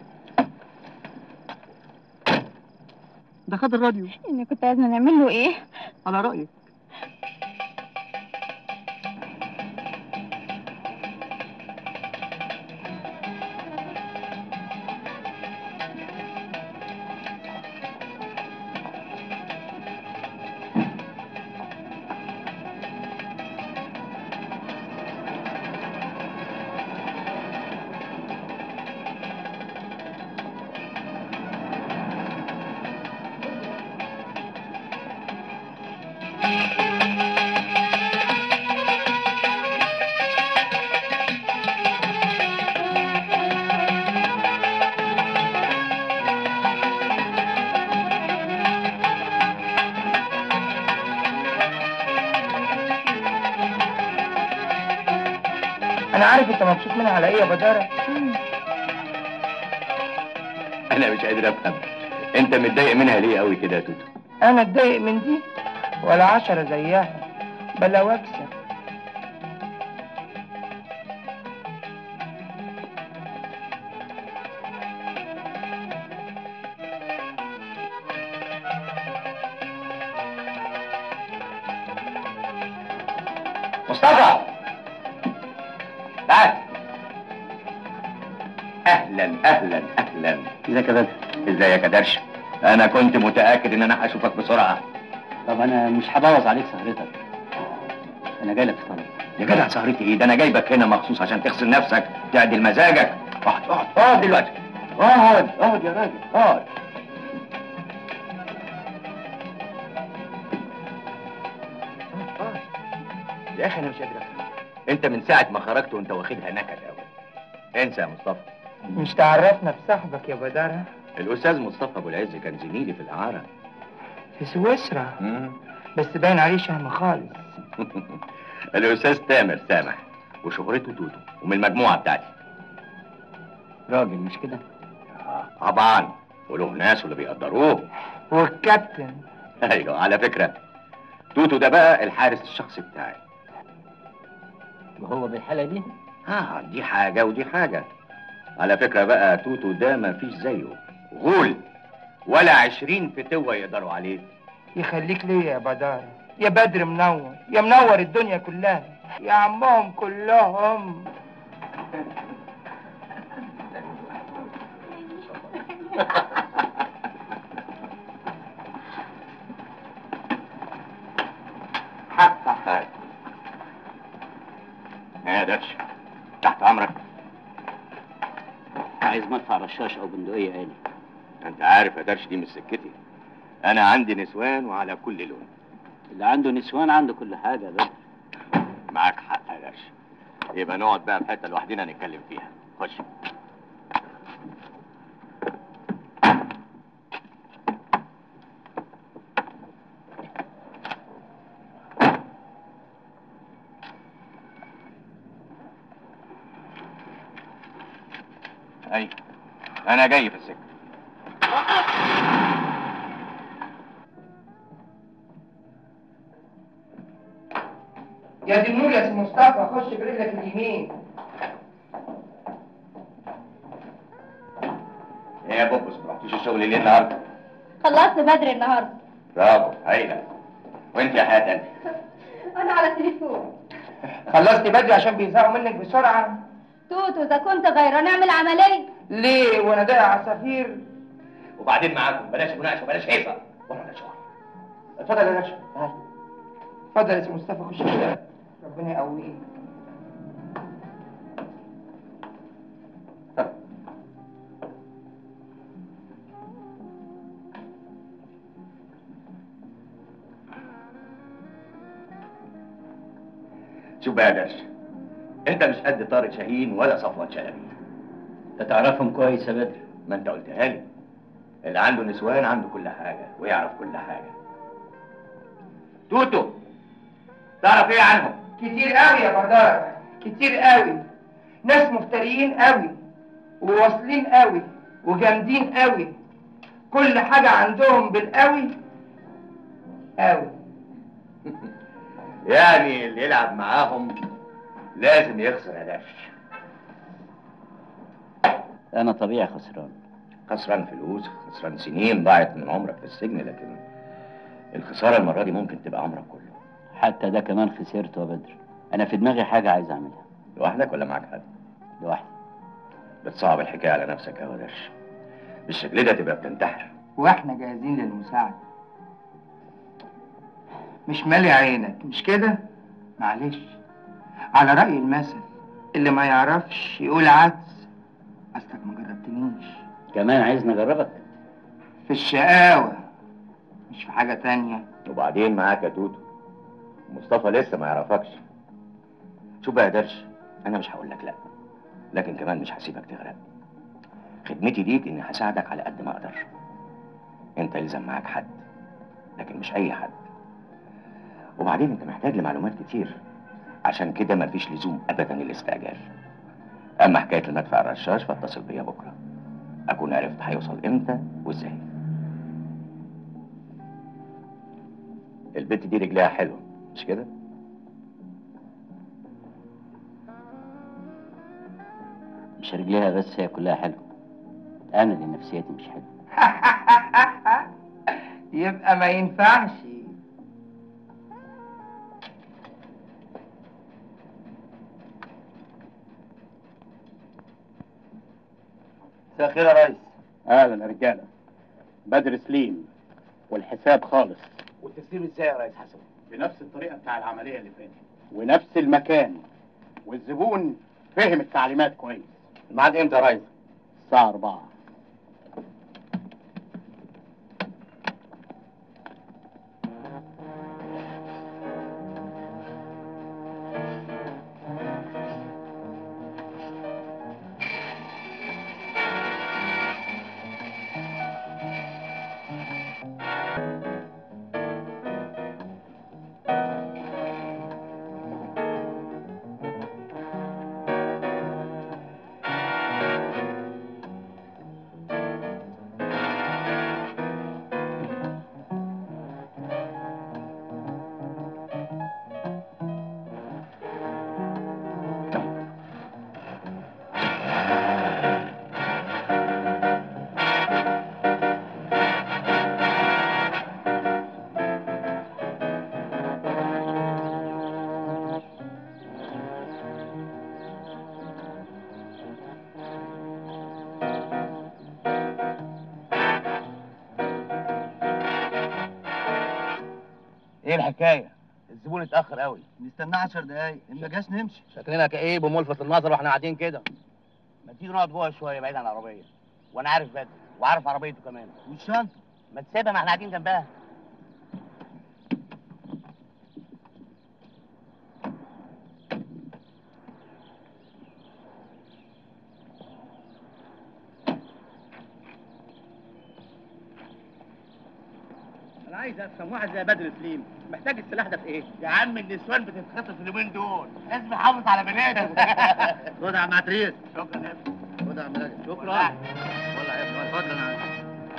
Speaker 13: ده خد الراديو
Speaker 14: إني كنت عايزنا نعمل له إيه؟
Speaker 13: على رأيك
Speaker 15: انا عارف انت مبسوط منها على ايه يا بدارة
Speaker 1: انا مش قادر افهم انت متضايق منها ليه قوي كده يا توتو
Speaker 15: انا اتضايق من دي ولا عشرة زيها بلا واكسة
Speaker 1: مصطفى تعال اهلا اهلا اهلا
Speaker 10: ازيك يا بدر
Speaker 1: ازيك يا درش انا كنت متاكد ان انا هشوفك بسرعه
Speaker 10: طب انا مش هبوظ عليك سهرتك انا جاي لك في طلب
Speaker 1: يا جدع سهرتي ايه ده انا جايبك هنا مخصوص عشان تغسل نفسك تعدل مزاجك اقعد اقعد اقعد دلوقتي اقعد اقعد يا راجل اقعد يا اخي انا مش قادر افهم انت من ساعه ما خرجت وانت واخدها نكد قوي انسى يا مصطفى
Speaker 15: مش تعرفنا بصاحبك يا بدارة
Speaker 1: الاستاذ مصطفى ابو العز كان زميلي في الاعاره
Speaker 15: في سويسرا بس باين عليه شهم خالص
Speaker 1: الاستاذ تامر سامح وشهرته توتو ومن المجموعه بتاعتي
Speaker 10: راجل مش كده
Speaker 1: طبعا وله ناس اللي بيقدروه
Speaker 15: والكابتن
Speaker 1: ايوه على فكره توتو ده بقى الحارس الشخصي بتاعي
Speaker 10: وهو بالحالة دي
Speaker 1: اه دي حاجه ودي حاجه على فكره بقى توتو ده ما فيش زيه غول ولا عشرين فتوه يقدروا عليه
Speaker 15: يخليك ليا يا بدارة يا بدر منور يا منور الدنيا كلها يا عمهم كلهم
Speaker 1: حتى يا درش تحت امرك
Speaker 10: عايز مدفع رشاش او بندقية آلي
Speaker 1: انت عارف يا درش دي مش سكتي انا عندي نسوان وعلى كل لون
Speaker 10: اللي عنده نسوان عنده كل حاجة يا بدر
Speaker 1: معاك حق يا درش يبقى نقعد بقى في حته لوحدنا نتكلم فيها خش اي انا جاي في السكه
Speaker 15: يا دي النور يا سي مصطفى خش برجلك اليمين
Speaker 1: ايه يا بوبس ما رحتيش الشغل ليه النهارده
Speaker 5: خلصت بدري النهارده
Speaker 1: برافو هايله وانت يا حاتم
Speaker 5: انا على التليفون
Speaker 15: خلصتي بدري عشان بيزهقوا منك بسرعة
Speaker 5: توتو اذا كنت غيران اعمل عمليه
Speaker 15: ليه وانا ضايع عصافير
Speaker 1: وبعدين معاكم بلاش مناقشه بلاش هيصه ورانا شغل
Speaker 15: اتفضل يا باشا تعال. اتفضل يا سي مصطفى خش كده ربنا يقويك
Speaker 1: شوف بقى يا درش انت مش قد طارق شاهين ولا صفوت شلبي
Speaker 10: انت تعرفهم كويس يا بدر
Speaker 1: ما انت قلتها لي اللي عنده نسوان عنده كل حاجه ويعرف كل حاجه توتو تعرف ايه عنهم
Speaker 15: كتير قوي يا بدارة كتير قوي ناس مفتريين قوي وواصلين قوي وجامدين قوي كل حاجة عندهم بالقوي قوي
Speaker 1: يعني اللي يلعب معاهم لازم يخسر يا درش
Speaker 10: انا طبيعي خسران
Speaker 1: خسران فلوس خسران سنين ضاعت من عمرك في السجن لكن الخساره المره دي ممكن تبقى عمرك كله
Speaker 10: حتى ده كمان خسرته يا بدر انا في دماغي حاجة عايز اعملها
Speaker 1: لوحدك ولا معاك حد
Speaker 10: لوحدي
Speaker 1: بتصعب الحكايه على نفسك يا ودرش بالشكل ده تبقى بتنتحر
Speaker 15: واحنا جاهزين للمساعدة مش مالي عينك مش كده معلش على رأي المثل اللي ما يعرفش يقول عدس اصلك ما جربتنيش
Speaker 10: كمان عايز نجربك
Speaker 15: في الشقاوة مش في حاجة تانية
Speaker 1: وبعدين معاك يا توتو مصطفى لسه ما يعرفكش شوف بقى يا درش انا مش هقول لك لا لكن كمان مش هسيبك تغرق خدمتي ليك اني هساعدك على قد ما اقدر انت يلزم معاك حد لكن مش اي حد وبعدين انت محتاج لمعلومات كتير
Speaker 2: عشان كده مفيش لزوم ابدا للاستعجال اما حكايه المدفع الرشاش فاتصل بيا بكره اكون عرفت هيوصل امتى وازاي البنت دي رجليها حلوه مش كده
Speaker 8: مش رجليها بس هي كلها حلوه انا اللي نفسيتي مش حلوه
Speaker 15: يبقى ما ينفعش
Speaker 6: مساء الخير يا ريس اهلا يا رجاله بدر سليم والحساب خالص
Speaker 3: والتسليم ازاي يا ريس حسن
Speaker 6: بنفس الطريقه بتاع العمليه اللي فاتت ونفس المكان والزبون فهم التعليمات كويس
Speaker 2: الميعاد امتى يا ريس
Speaker 6: الساعه 4
Speaker 1: ايه الحكايه الزبون اتاخر قوي
Speaker 3: نستناه 10 دقايق ان ما جاش نمشي
Speaker 1: شكلنا كئيب وملفت للنظر واحنا قاعدين كده ما تيجي نقعد جوه شويه بعيد عن العربيه وانا عارف بدري وعارف عربيته كمان
Speaker 3: والشنطه
Speaker 1: ما تسيبها ما احنا قاعدين جنبها
Speaker 6: انا عايز افهم واحد زي بدر سليم محتاج السلاح ده في ايه؟
Speaker 1: يا عم النسوان بتتخطف اليومين دول لازم يحافظ على بناته
Speaker 3: خد يا عم عتريس
Speaker 1: شكرا يا ابني
Speaker 3: خد يا عم راجل
Speaker 1: شكرا
Speaker 3: والله يا ابني اتفضل يا عم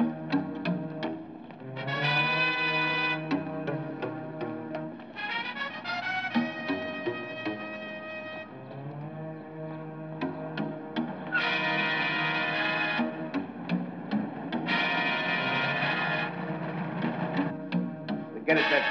Speaker 1: رجاله بدري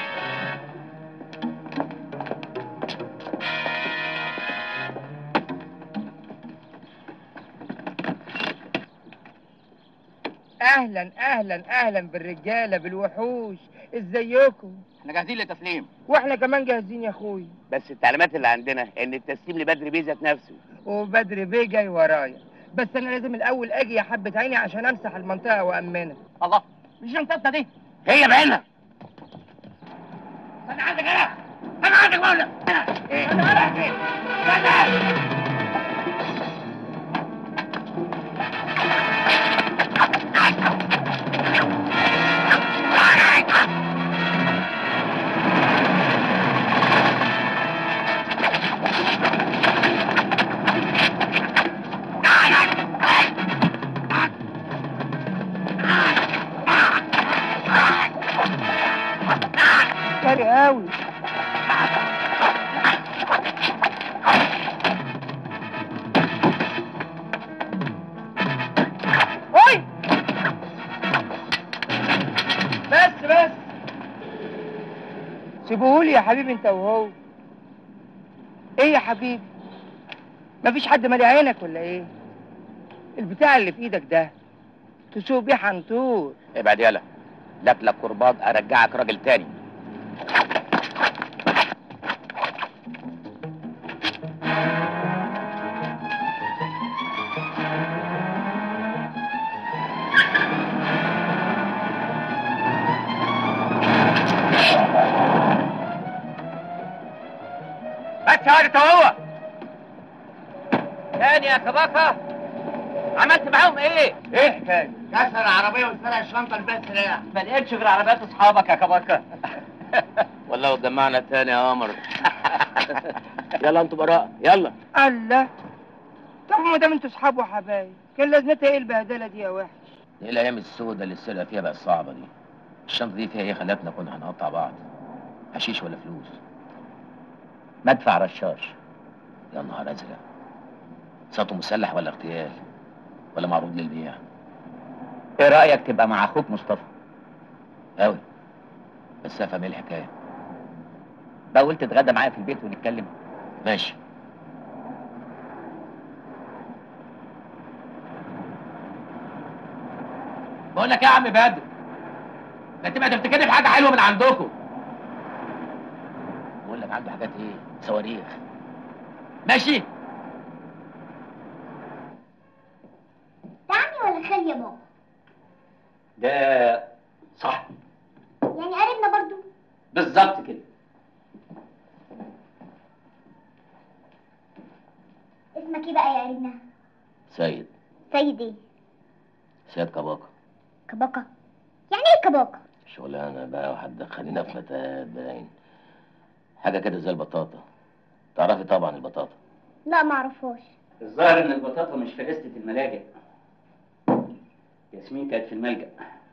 Speaker 15: اهلا اهلا اهلا بالرجاله بالوحوش ازيكم
Speaker 1: احنا جاهزين للتسليم
Speaker 15: واحنا كمان جاهزين يا اخوي
Speaker 1: بس التعليمات اللي عندنا ان التسليم لبدري بيه ذات نفسه
Speaker 15: وبدر بيه جاي ورايا بس انا لازم الاول اجي يا حبه عيني عشان امسح المنطقه وامنها
Speaker 1: الله مش شنطتنا دي هي بعينها انا عندك انا انا عندك بقول لك ايه انا رايح فين استنى
Speaker 15: سري قوي اوي بس بس سيبوهولي يا حبيبي انت وهو ايه يا حبيبي مفيش حد مالي عينك ولا ايه البتاع اللي في ايدك ده تسوق بيه حنطور
Speaker 1: ابعد يلا لك لك كرباج ارجعك راجل تاني بس يا واد هو تاني يا كباكا عملت معاهم ايه؟ ايه حكايه؟ كسر العربيه وسرق الشنطه اللي فيها السلاح ما لقيتش غير عربيات اصحابك يا كباكا والله اتجمعنا تاني يا قمر
Speaker 2: يلا انتوا براء يلا
Speaker 15: الله طب ما دام انتوا اصحاب وحبايب كان لازمتها ايه البهدله دي يا وحش
Speaker 2: ايه الايام السوداء اللي السرقه فيها بقت صعبه دي الشنطه دي فيها ايه خلتنا كنا هنقطع بعض حشيش ولا فلوس
Speaker 8: مدفع رشاش
Speaker 2: يا نهار ازرق سطو مسلح ولا اغتيال ولا معروض للبيع
Speaker 8: ايه رايك تبقى مع اخوك مصطفى
Speaker 2: قوي بس افهم ايه الحكايه
Speaker 8: بقى قلت تتغدى معايا في البيت ونتكلم
Speaker 2: ماشي
Speaker 6: بقول لك ايه يا عم بدر ما تبقى تفتكرني بحاجه حلوه من عندكم
Speaker 2: بقول لك عنده حاجات ايه صواريخ
Speaker 6: ماشي
Speaker 12: ده عمي ولا خالي يا بابا
Speaker 8: ده صح
Speaker 12: يعني قريبنا برضو
Speaker 8: بالظبط كده
Speaker 12: اسمك ايه بقى يا قريبنا
Speaker 2: سيد
Speaker 12: سيد ايه
Speaker 2: سيد كباكا
Speaker 12: كباكا يعني ايه كباكا
Speaker 2: شغلانه بقى وحد خلينا في متاهات باين حاجه كده زي البطاطا تعرفي طبعا البطاطا
Speaker 12: لا معرفهاش
Speaker 8: الظاهر ان البطاطا مش في لستة الملاجئ ياسمين كانت في الملجأ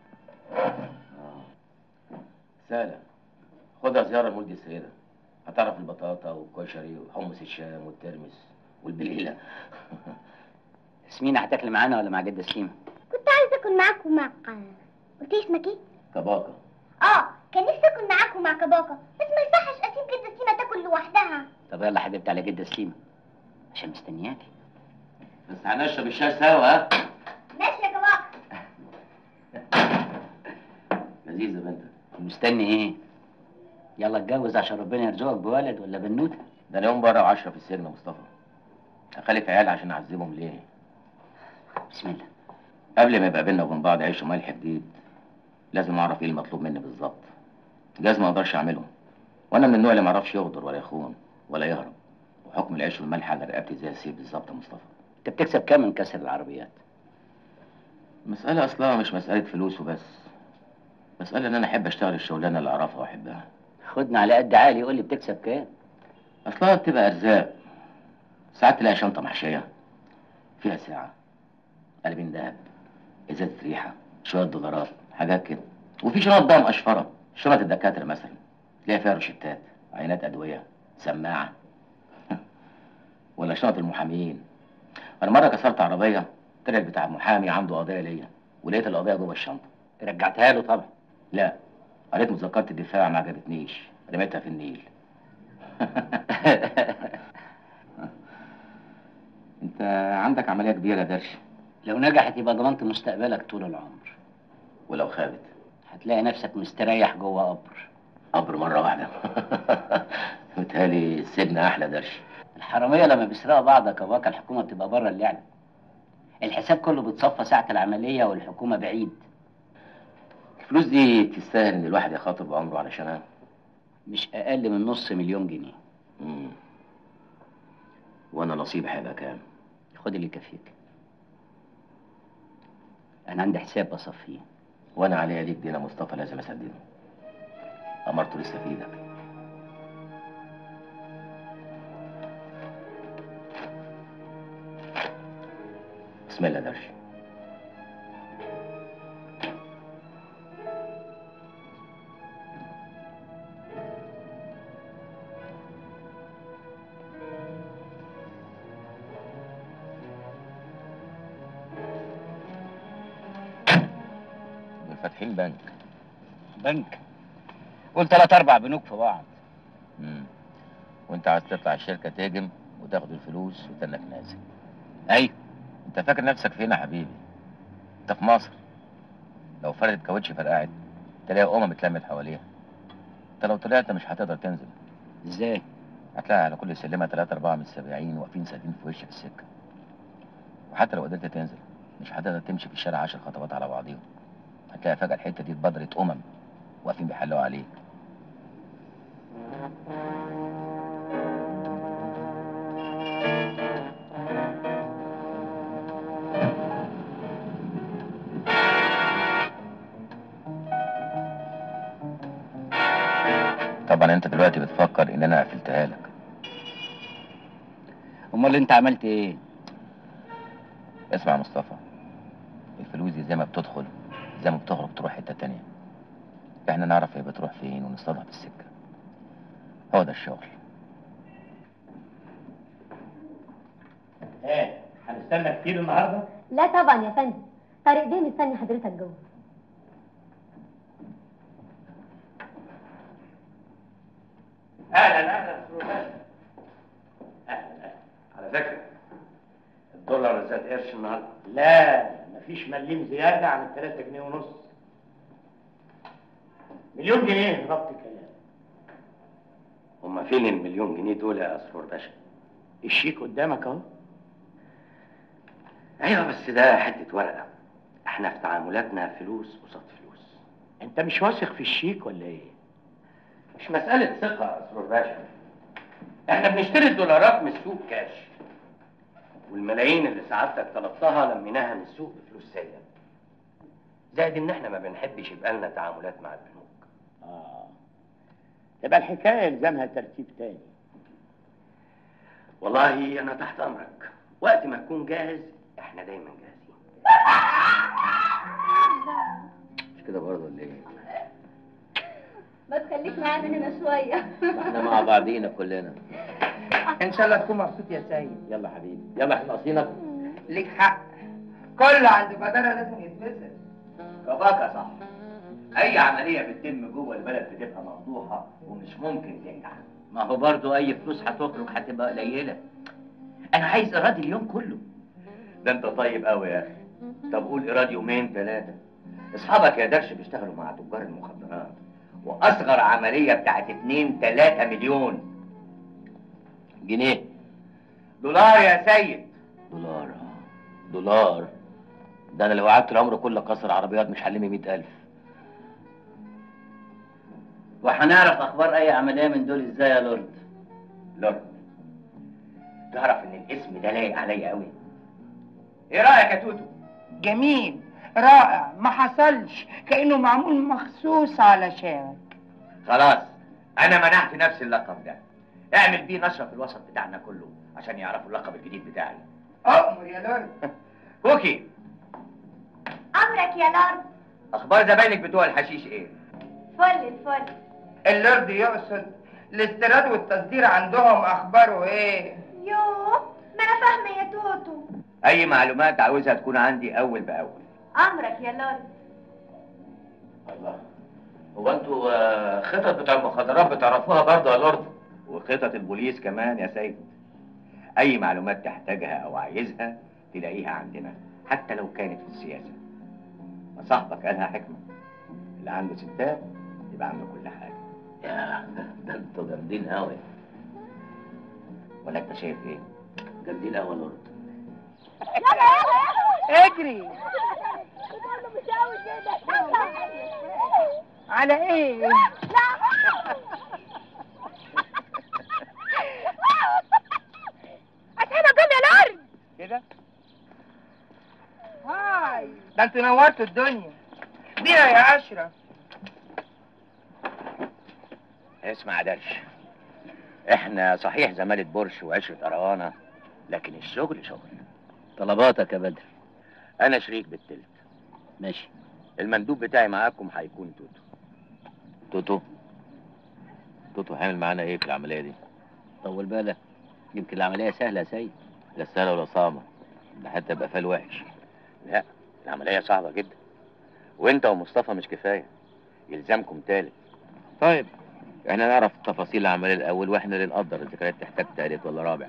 Speaker 2: سهلة خدها زيارة لمولد السيدة هتعرف البطاطا والكشري وحمص الشام والترمس والبليلة
Speaker 8: ياسمين هتاكل معانا ولا مع جدة سليمة؟
Speaker 12: كنت عايزه اكل معاك ومع قلت لي اسمك ايه
Speaker 2: كباكا
Speaker 12: اه كان نفسي اكل معاك ومع كباكا بس ما يصحش اسيب كده سيما تاكل لوحدها
Speaker 8: طب يلا حبيبتي على جدة سليمة عشان مستنياكي
Speaker 2: بس هنشرب الشاي سوا ها
Speaker 12: ماشي يا كباكا
Speaker 2: لذيذة بنت
Speaker 8: مستني ايه؟ يلا اتجوز عشان ربنا يرزقك بولد ولا بنوته
Speaker 2: ده انا يوم بره وعشرة في السجن يا مصطفى اخلف عيال عشان اعذبهم ليه
Speaker 8: بسم الله
Speaker 2: قبل ما يبقى بينا وبين بعض عيش وملح جديد لازم اعرف ايه المطلوب مني بالظبط جاز ما اقدرش اعمله وانا من النوع اللي ما اعرفش يغدر ولا يخون ولا يهرب وحكم العيش والملح على رقبتي زي السيف بالظبط يا مصطفى
Speaker 8: انت بتكسب كام من كسر العربيات؟
Speaker 2: المسألة أصلها مش مسألة فلوس وبس مسألة إن أنا أحب أشتغل الشغلانة اللي أعرفها وأحبها
Speaker 8: خدنا على قد عالي يقول لي بتكسب كام؟
Speaker 2: أصلها بتبقى أرزاق ساعات تلاقي شنطة محشية فيها ساعة قلبين دهب إزازة ريحة شوية دولارات حاجات كده وفي شنط بقى مقشفرة شنط الدكاترة مثلا تلاقي فيها روشتات عينات أدوية سماعة ولا شنط المحاميين أنا مرة كسرت عربية طلعت بتاع محامي عنده قضية ليا ولقيت القضية جوه الشنطة
Speaker 8: رجعتها له طبعا
Speaker 2: لا قريت مذكرة الدفاع ما عجبتنيش رميتها في النيل انت عندك عملية كبيرة يا درش
Speaker 8: لو نجحت يبقى ضمنت مستقبلك طول العمر
Speaker 2: ولو خابت
Speaker 8: هتلاقي نفسك مستريح جوه قبر
Speaker 2: قبر مرة واحدة متهيألي السجن أحلى درش
Speaker 8: الحرامية لما بيسرقوا بعض يا كباكا الحكومة بتبقى بره اللعبة الحساب كله بيتصفى ساعة العملية والحكومة بعيد
Speaker 2: الفلوس دي تستاهل إن الواحد يخاطر بعمره علشانها
Speaker 8: مش أقل من نص مليون جنيه
Speaker 2: مم. وأنا نصيبي هيبقى كام؟
Speaker 8: خد اللي يكفيك أنا عندي حساب بصفيه
Speaker 2: وأنا عليا ليك دين يا مصطفى لازم أسدده أمرته لسه في إيدك بسم الله درش دول فاتحين بنك
Speaker 8: بنك قول تلات أربع بنوك في بعض
Speaker 2: مم. وانت عايز تطلع الشركة تهجم وتاخد الفلوس وتنك نازل
Speaker 8: أيوة
Speaker 2: انت فاكر نفسك فين يا حبيبي انت في مصر لو فردت كاوتش فرقعت تلاقي امم اتلمت حواليها انت لو طلعت مش هتقدر تنزل
Speaker 8: ازاي
Speaker 2: هتلاقي على كل سلمه ثلاثة أربعة من السباعين واقفين سادين في وشك السكة وحتى لو قدرت تنزل مش هتقدر تمشي في الشارع عشر خطوات على بعضيهم هتلاقي فجأة الحتة دي اتبدرت أمم واقفين بيحلوا عليك طبعا انت دلوقتي بتفكر ان انا قفلتها لك
Speaker 8: امال انت عملت ايه
Speaker 2: اسمع يا مصطفى الفلوس دي زي ما بتدخل زي ما بتخرج تروح حته تانية احنا نعرف هي بتروح فين ونصطادها في السكه هو ده الشغل
Speaker 6: ايه هنستنى كتير النهارده
Speaker 16: لا طبعا يا فندم طارق بيه مستني حضرتك جوه
Speaker 6: اهلا اهلا سرور باشا اهلا اهلا على فكره الدولار زاد قرش النهارده لا مفيش مليم زياده عن ال 3 جنيه ونص مليون جنيه ربط كلام
Speaker 8: هما فين المليون جنيه دول يا سرور باشا
Speaker 6: الشيك قدامك اهو
Speaker 8: ايوه بس ده حته ورقه احنا في تعاملاتنا فلوس قصاد فلوس
Speaker 6: انت مش واثق في الشيك ولا ايه
Speaker 8: مش مساله ثقه يا سرور باشا احنا بنشتري الدولارات من السوق كاش والملايين اللي سعادتك طلبتها لميناها من السوق بفلوس سايله زائد ان احنا ما بنحبش يبقى لنا تعاملات مع البنوك
Speaker 6: اه تبقى الحكايه يلزمها ترتيب تاني
Speaker 8: والله انا تحت امرك وقت ما تكون جاهز احنا دايما جاهزين مش كده برضه ولا ايه
Speaker 16: ما تخليك معانا هنا شويه
Speaker 2: احنا مع بعضينا كلنا
Speaker 15: ان شاء الله تكون مبسوط يا سيد
Speaker 2: يلا يا حبيبي يلا احنا ناقصينك
Speaker 15: ليك حق كله عند بدره لازم يتبسط
Speaker 1: كفاكة صح اي عملية بتتم جوه البلد بتبقى مفضوحة ومش ممكن تنجح
Speaker 8: ما هو برضه اي فلوس هتخرج هتبقى قليله انا عايز اراضي اليوم كله
Speaker 1: ده انت طيب قوي يا اخي طب قول ايراد يومين ثلاثة اصحابك يا درش بيشتغلوا مع تجار المخدرات واصغر عملية بتاعت اتنين تلاتة مليون
Speaker 2: جنيه
Speaker 1: دولار يا سيد
Speaker 2: دولار آه. دولار ده انا لو قعدت العمر كله كسر عربيات مش هلمي مئة ألف
Speaker 8: وهنعرف اخبار اي عمليه من دول ازاي يا لورد
Speaker 1: لورد تعرف ان الاسم ده لايق عليا قوي ايه رايك يا توتو
Speaker 15: جميل رائع ما حصلش كانه معمول مخصوص علشانك
Speaker 1: خلاص انا منعت نفسي اللقب ده اعمل بيه نشرة في الوسط بتاعنا كله عشان يعرفوا اللقب الجديد بتاعي
Speaker 15: اؤمر يا لورد
Speaker 1: كوكي
Speaker 12: امرك يا لورد
Speaker 1: اخبار زباينك بتوع الحشيش ايه
Speaker 12: فل الفل
Speaker 15: اللورد يقصد الاستيراد والتصدير عندهم اخباره ايه
Speaker 12: يوه ما انا فاهمه يا توتو
Speaker 1: اي معلومات عاوزها تكون عندي اول باول
Speaker 12: امرك يا لورد
Speaker 2: الله هو انتوا آه، خطط بتاع المخدرات بتعرفوها برضه يا لورد
Speaker 1: وخطط البوليس كمان يا سيد اي معلومات تحتاجها او عايزها تلاقيها عندنا حتى لو كانت في السياسة ما صاحبك قالها حكمة اللي عنده ستات يبقى عنده كل حاجة
Speaker 2: يا ده انتوا جامدين قوي
Speaker 1: ولا انت شايف ايه
Speaker 2: جامدين قوي يا لورد
Speaker 15: اجري على ايه
Speaker 12: اسحبها جم يا لورد
Speaker 15: كده هاي ده انتوا نورتوا الدنيا بيها يا اشرف
Speaker 1: اسمع يا درش احنا صحيح زمالة برش وعشرة أروانة لكن الشغل شغل
Speaker 8: طلباتك يا بدر
Speaker 1: انا شريك بالتلت
Speaker 8: ماشي
Speaker 1: المندوب بتاعي معاكم هيكون توتو
Speaker 2: توتو توتو هيعمل معانا ايه في العملية دي؟
Speaker 8: طول بالك يمكن العمليه سهله يا سيد
Speaker 2: لا سهلة ولا صعبة ده حتى يبقى فال وحش
Speaker 1: لا العملية صعبة جدا وانت ومصطفى مش كفاية يلزمكم تالت
Speaker 2: طيب احنا نعرف تفاصيل العملية الأول واحنا اللي نقدر إذا كانت تحتاج تالت ولا رابع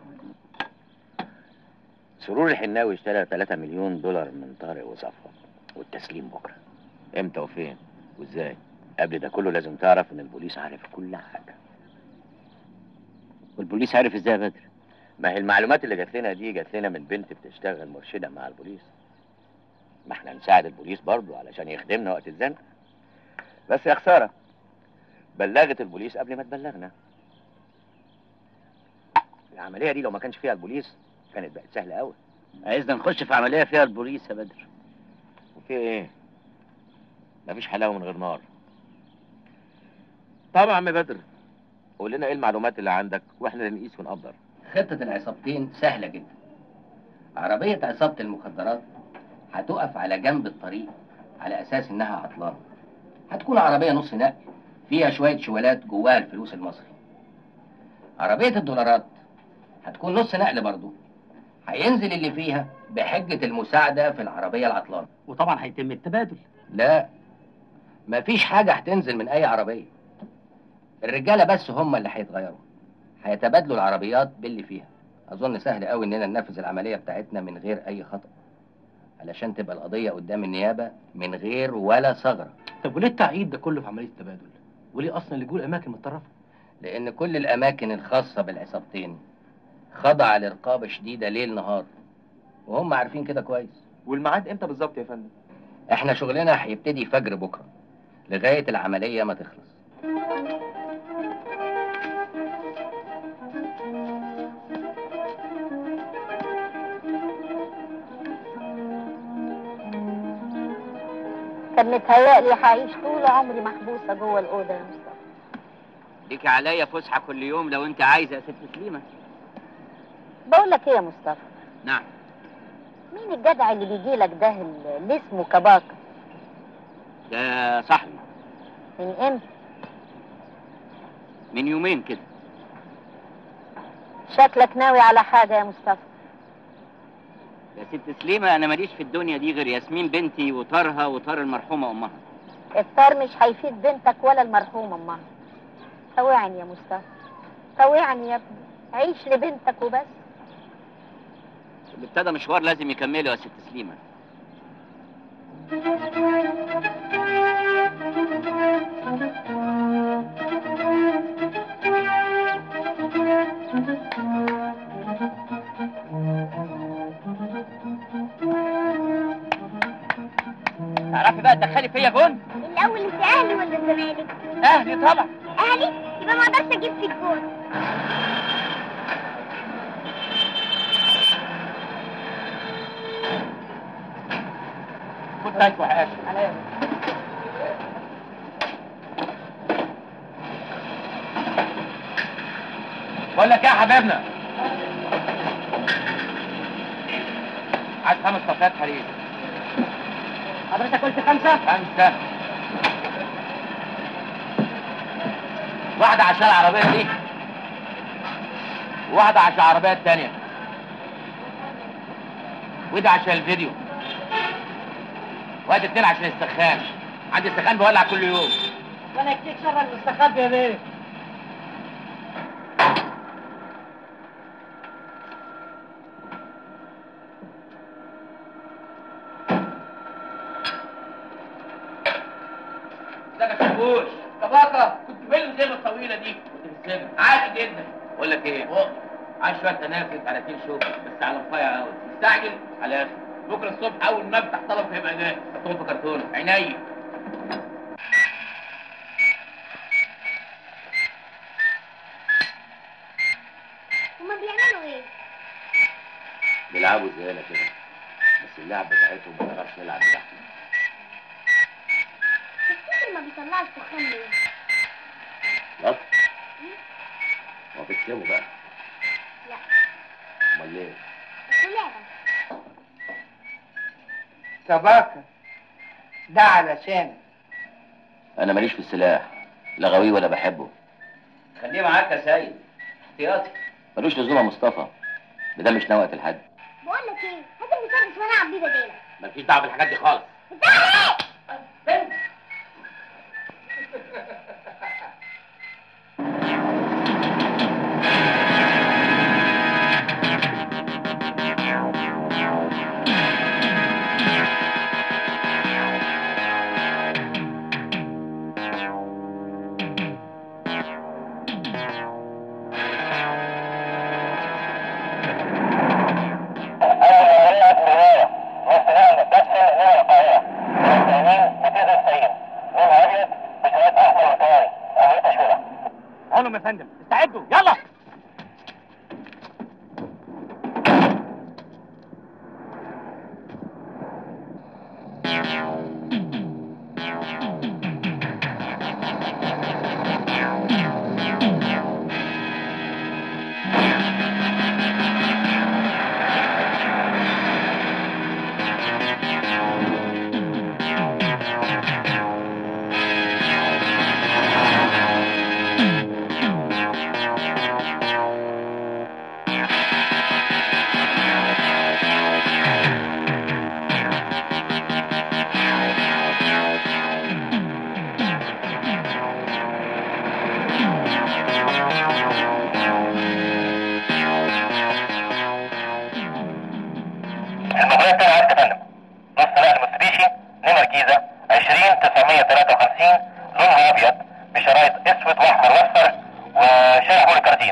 Speaker 1: سرور الحناوي اشترى 3 مليون دولار من طارق وصفوة والتسليم بكرة
Speaker 2: امتى وفين وازاي؟
Speaker 1: قبل ده كله لازم تعرف ان البوليس عارف كل حاجة
Speaker 8: والبوليس عارف ازاي يا بدر
Speaker 1: ما هي المعلومات اللي جات لنا دي جات لنا من بنت بتشتغل مرشدة مع البوليس ما احنا نساعد البوليس برضه علشان يخدمنا وقت الزنقة بس يا خسارة بلغت البوليس قبل ما تبلغنا العملية دي لو ما كانش فيها البوليس كانت بقت سهلة قوي
Speaker 8: عايزنا نخش في عمليه فيها البوليس يا بدر
Speaker 2: وفي ايه؟ مفيش حلاوة من غير نار طبعا يا عم بدر قول لنا ايه المعلومات اللي عندك واحنا اللي نقيس ونقدر
Speaker 6: خطة العصابتين سهلة جدا عربية عصابة المخدرات هتقف على جنب الطريق على أساس إنها عطلانة هتكون عربية نص نقل فيها شوية شوالات جواها الفلوس المصري عربية الدولارات هتكون نص نقل برضو هينزل اللي فيها بحجة المساعدة في العربية العطلانة
Speaker 10: وطبعا هيتم التبادل
Speaker 6: لا مفيش حاجة هتنزل من أي عربية الرجالة بس هم اللي هيتغيروا هيتبادلوا العربيات باللي فيها أظن سهل قوي إننا ننفذ العملية بتاعتنا من غير أي خطأ علشان تبقى القضية قدام النيابة من غير ولا ثغرة
Speaker 2: طب وليه التعقيد ده كله في عمليه التبادل؟ وليه اصلا لجوء الاماكن متطرفه؟
Speaker 6: لأن كل الأماكن الخاصة بالعصابتين خضع لرقابة شديدة ليل نهار وهم عارفين كده كويس
Speaker 13: والميعاد امتى بالظبط يا فندم؟
Speaker 6: احنا شغلنا هيبتدي فجر بكرة لغاية العملية ما تخلص
Speaker 4: كان متهيألي هعيش طول عمري محبوسة جوه الأوضة يا مصطفى
Speaker 8: ليكي عليا فسحه كل يوم لو انت عايزه يا ست سليمه
Speaker 4: بقول لك إيه يا مصطفى
Speaker 8: نعم
Speaker 4: مين الجدع اللي بيجي لك ده اللي اسمه كباكة
Speaker 8: ده صاحبي
Speaker 4: من امتى
Speaker 8: من يومين كده
Speaker 4: شكلك ناوي على حاجة يا مصطفى
Speaker 8: يا ست سليمه انا ماليش في الدنيا دي غير ياسمين بنتي وطارها وطار المرحومه امها
Speaker 4: الطار مش هيفيد بنتك ولا المرحوم امها طوعني يا مصطفى طوعني يا ابني عيش لبنتك وبس
Speaker 8: اللي ابتدى مشوار لازم يكمله يا ست سليمه تعرفي بقى تدخلي فيا جون
Speaker 12: الاول انت اهلي ولا الزمالك
Speaker 8: اهلي طبعا
Speaker 12: اهلي يبقى ما اقدرش اجيب فيك جول
Speaker 8: خد بالك وحاش بقول لك ايه يا حبيبنا عايز خمس طفات حرير حضرتك قلت خمسة؟ خمسة واحدة عشان العربية دي وواحدة عشان العربية التانية ودي عشان الفيديو وادي اتنين عشان السخان عندي السخان بولع كل يوم
Speaker 15: وانا يكفيك شر المستخبي يا بيه
Speaker 8: ده ما شافوش طباقة كنت فين زي الطويلة دي كنت في السجن عادي جدا بقول لك ايه هو عايز شوية تنافس على تين شوك بس على رفيع قوي مستعجل على الاخر بكره الصبح اول ما افتح طلب هيبقى جاهز حطهم في كرتونه عينيا
Speaker 12: هما بيعملوا ايه؟
Speaker 2: بيلعبوا زينا كده بس اللعب بتاعتهم ما نعرفش نلعب بتاعتنا
Speaker 12: تفتكر ما بيطلعوا الدخان ليه؟
Speaker 2: لا هو بيكتبوا بقى
Speaker 12: لا
Speaker 2: امال ليه؟
Speaker 12: اصل لعبة
Speaker 15: تباكة ده علشان
Speaker 2: انا ماليش في السلاح لا غاوي ولا بحبه
Speaker 8: خليه معاك يا سيد احتياطي
Speaker 2: ملوش لزوم يا مصطفى ده ده مش نوقت الحد
Speaker 12: بقول لك ايه؟ هات المسدس وانا العب بيه بدالك
Speaker 8: مالكيش دعوه بالحاجات دي خالص
Speaker 12: بتعمل ايه؟
Speaker 1: بس هنا القاهرة
Speaker 17: الموبايل بتاعي عندك يا فندم نص نقل موتسوبيشي نمر جيزه 20953 لونها ابيض بشرايط اسود واحمر واصفر وشارع بول الكراتين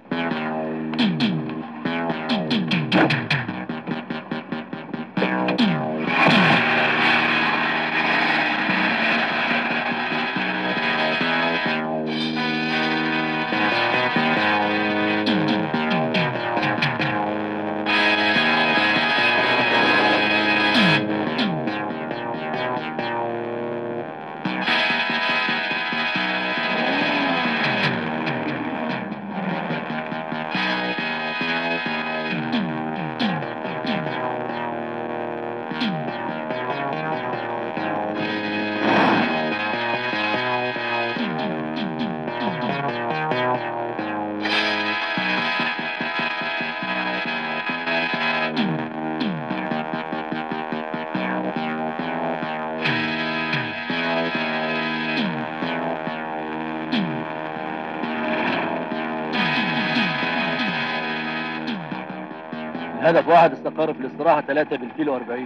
Speaker 18: هدف واحد استقر في الاستراحة ثلاثة بالكيلو 40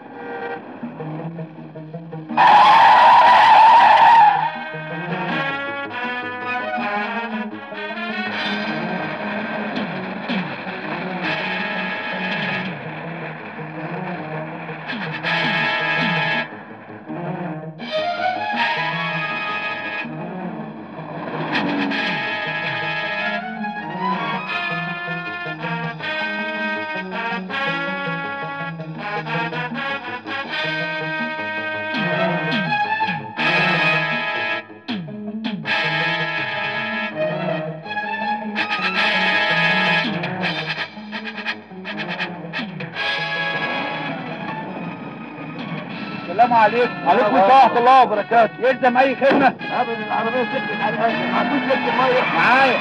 Speaker 18: السلام عليكم
Speaker 3: عليكم السلام ورحمة
Speaker 18: الله وبركاته
Speaker 3: يلزم أي خدمة
Speaker 18: ابدا العربية سكت على ما عندوش لبس مية
Speaker 3: معايا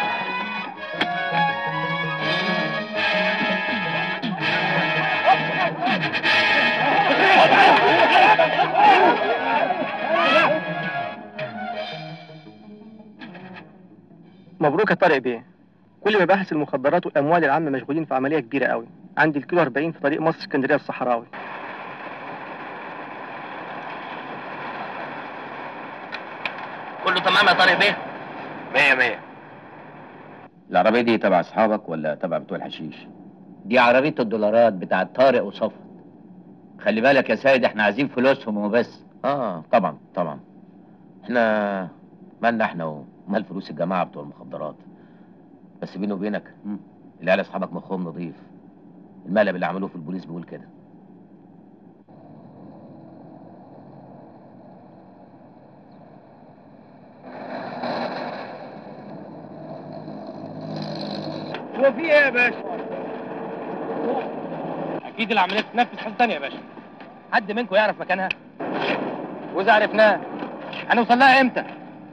Speaker 19: مبروك يا طارق بيه كل مباحث المخدرات والاموال العامه مشغولين في عمليه كبيره قوي عندي الكيلو 40 في طريق مصر اسكندريه الصحراوي
Speaker 8: كله تمام يا طارق بيه
Speaker 2: مية مية العربية دي تبع أصحابك ولا تبع بتوع الحشيش؟
Speaker 8: دي عربية الدولارات بتاعت طارق وصفا خلي بالك يا سيد احنا عايزين فلوسهم وبس
Speaker 2: اه طبعا طبعا احنا مالنا احنا ومال فلوس الجماعة بتوع المخدرات بس بيني وبينك العيال اصحابك مخهم نظيف المقلب اللي عملوه في البوليس بيقول كده
Speaker 3: هو في ايه يا باشا؟
Speaker 10: اكيد العمليه تتنفذ حاجه ثانيه يا باشا حد منكم يعرف مكانها واذا عرفناه هنوصل لها امتى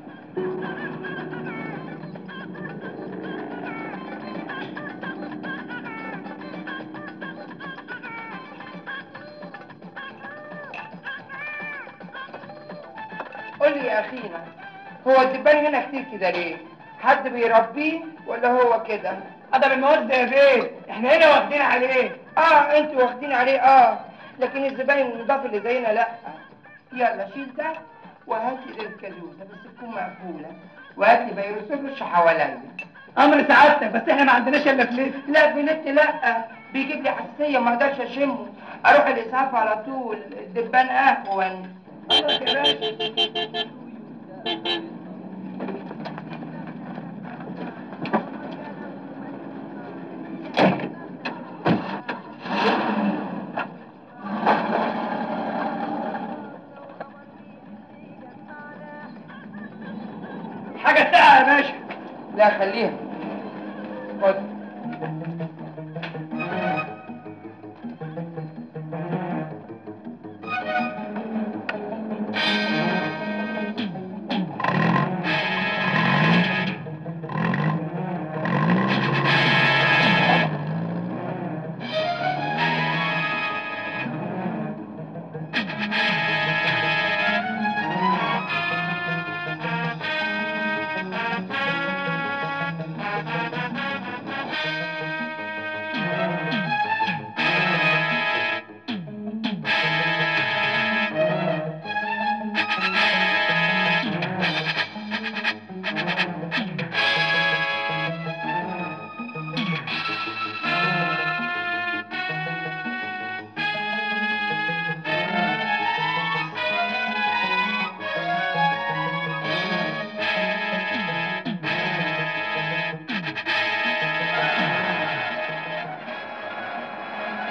Speaker 15: قول لي يا اخينا هو الدبان هنا كتير كده ليه؟ حد بيربيه ولا هو كده؟
Speaker 7: ادب المواد يا بيه احنا هنا واخدين عليه
Speaker 15: اه انتوا واخدين عليه اه لكن الزباين النضاف اللي زينا لا يلا شيل ده وهات لي الكازوزه بس تكون مقفوله وهات لي بيروسوفش حواليا
Speaker 7: امر سعادتك بس احنا ما عندناش الا فليس
Speaker 15: لا فلت لا بيجيب لي حساسيه ما اقدرش اشمه اروح الاسعاف على طول الدبان اهون خلاص يا باشا
Speaker 7: حاجه ساعه يا باشا
Speaker 15: لا خليها خد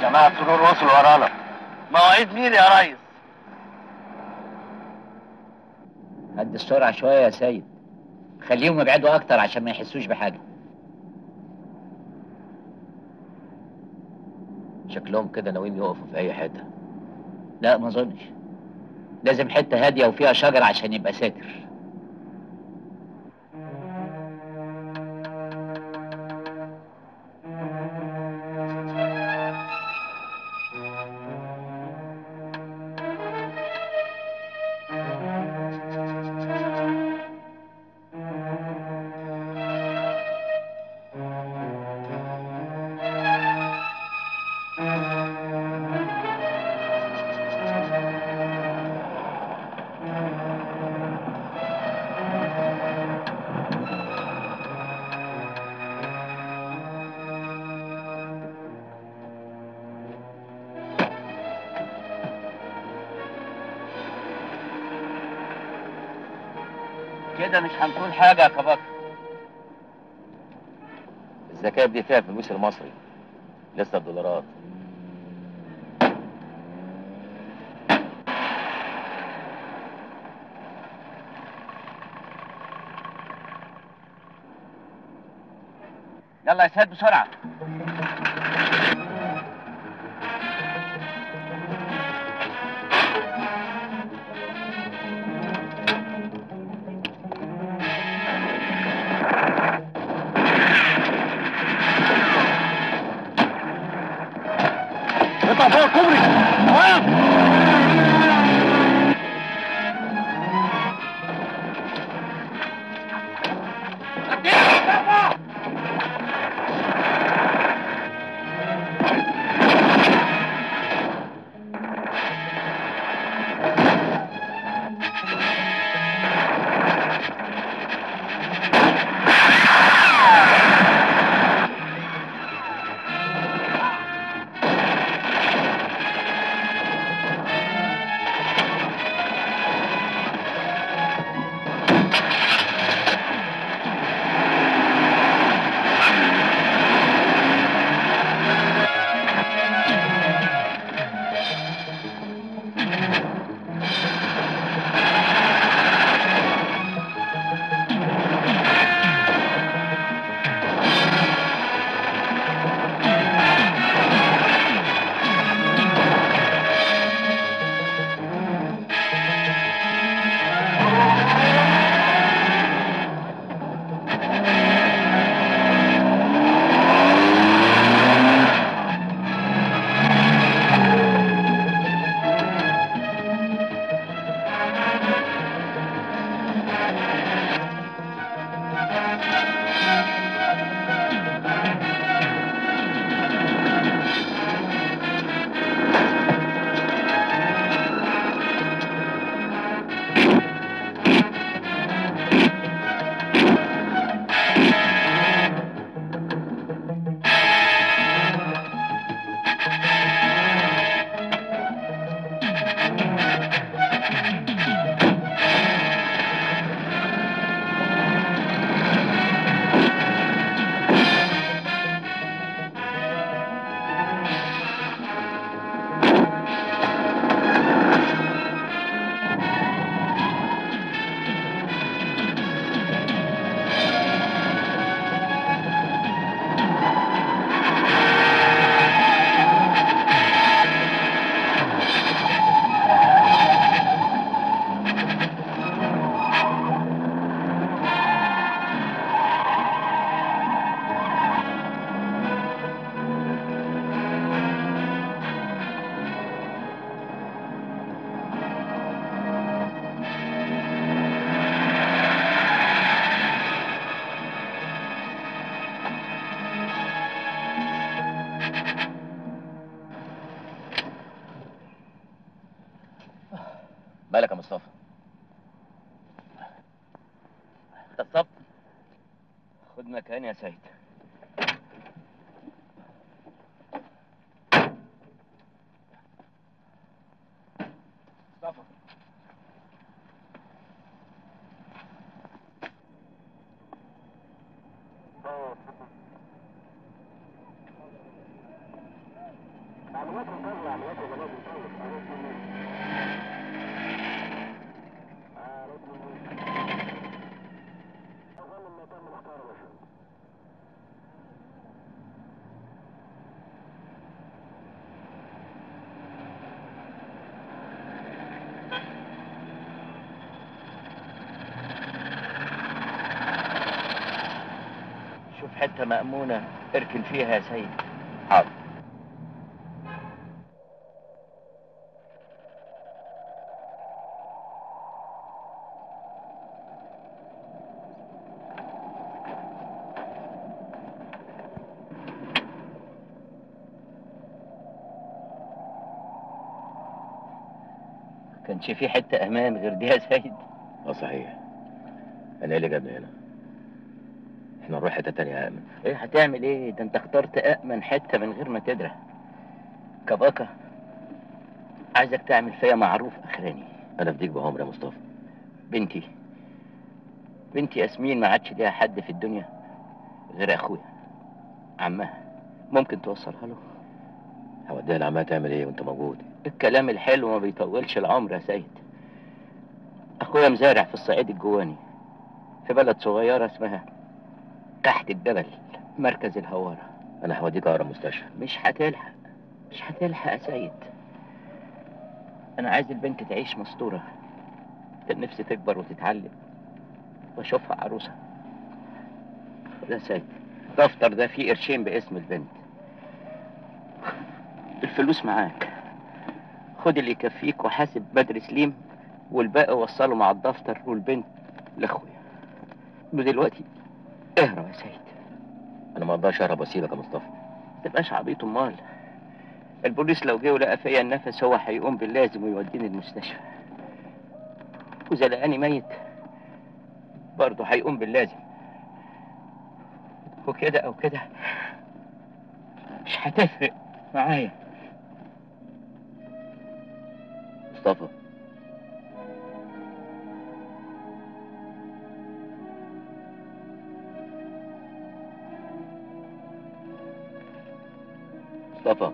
Speaker 18: جماعة سرور وصلوا ورانا مواعيد مين يا ريس؟
Speaker 20: قد السرعة شوية يا سيد خليهم يبعدوا أكتر عشان ما يحسوش بحاجة
Speaker 2: شكلهم كده ناويين يقفوا في اي حته
Speaker 20: لا ما أظنش لازم حتة هادية وفيها شجر عشان يبقى ساتر
Speaker 8: كده مش هنقول حاجة يا كبكر
Speaker 2: الزكاة دي فيها الفلوس المصري لسه الدولارات
Speaker 8: يلا يا سيد بسرعة
Speaker 18: اطلع فوق الكوبري تمام
Speaker 2: بالك يا مصطفى
Speaker 8: انت الصبت خد مكاني يا سيد
Speaker 18: مصطفى
Speaker 20: شوف حتة مأمونة اركن فيها يا سيد
Speaker 2: حاضر
Speaker 20: كانش في حتة أمان غير دي يا سيد
Speaker 2: اه صحيح انا ايه اللي جابني هنا احنا نروح حته تانية امن
Speaker 20: ايه هتعمل ايه ده انت اخترت أأمن حتة من غير ما تدرى كباكة عايزك تعمل فيا معروف أخراني
Speaker 2: انا فديك بعمر يا مصطفى
Speaker 20: بنتي بنتي ياسمين ما عادش ليها حد في الدنيا غير أخويا عمها ممكن توصلها له
Speaker 2: هوديها لعمها تعمل ايه وانت موجود
Speaker 20: الكلام الحلو ما بيطولش العمر يا سيد اخويا مزارع في الصعيد الجواني في بلد صغيرة اسمها تحت الجبل مركز الهوارة
Speaker 2: انا هوديك اقرب مستشفى
Speaker 20: مش هتلحق مش هتلحق يا سيد انا عايز البنت تعيش مستورة كان نفسي تكبر وتتعلم واشوفها عروسة خد يا سيد الدفتر ده فيه قرشين باسم البنت الفلوس معاك خد اللي يكفيك وحاسب بدر سليم والباقي وصله مع الدفتر والبنت لاخويا ودلوقتي اهرب يا سيد
Speaker 2: انا ما اقدرش اهرب واسيبك يا مصطفى
Speaker 20: تبقاش عبيط امال البوليس لو جه ولقى فيا النفس هو هيقوم باللازم ويوديني المستشفى واذا لقاني ميت برضه هيقوم باللازم وكده او كده مش هتفرق معايا
Speaker 2: مصطفى مصطفى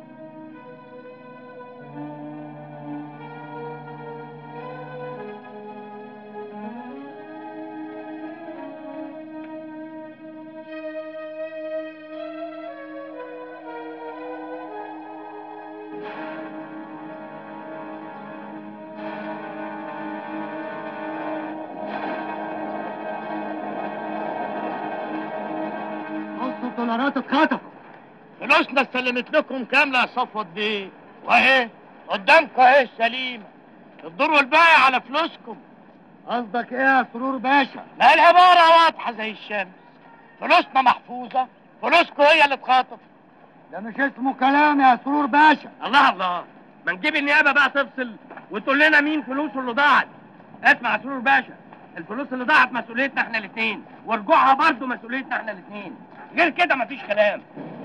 Speaker 7: نص الدولارات اتخطفوا فلوسنا استلمت لكم كامله يا صفوت بيه واهي قدامكم اهي السليمه الدور والباقي على فلوسكم قصدك ايه يا سرور باشا؟ ما العباره واضحه زي الشمس فلوسنا محفوظه فلوسكم هي اللي اتخطفت ده مش اسمه كلام يا سرور باشا الله الله ما نجيب النيابه بقى تفصل وتقول لنا مين فلوسه اللي ضاعت اسمع يا سرور باشا الفلوس اللي ضاعت مسؤوليتنا احنا الاثنين ورجوعها برضه مسؤوليتنا احنا الاثنين غير كده مفيش كلام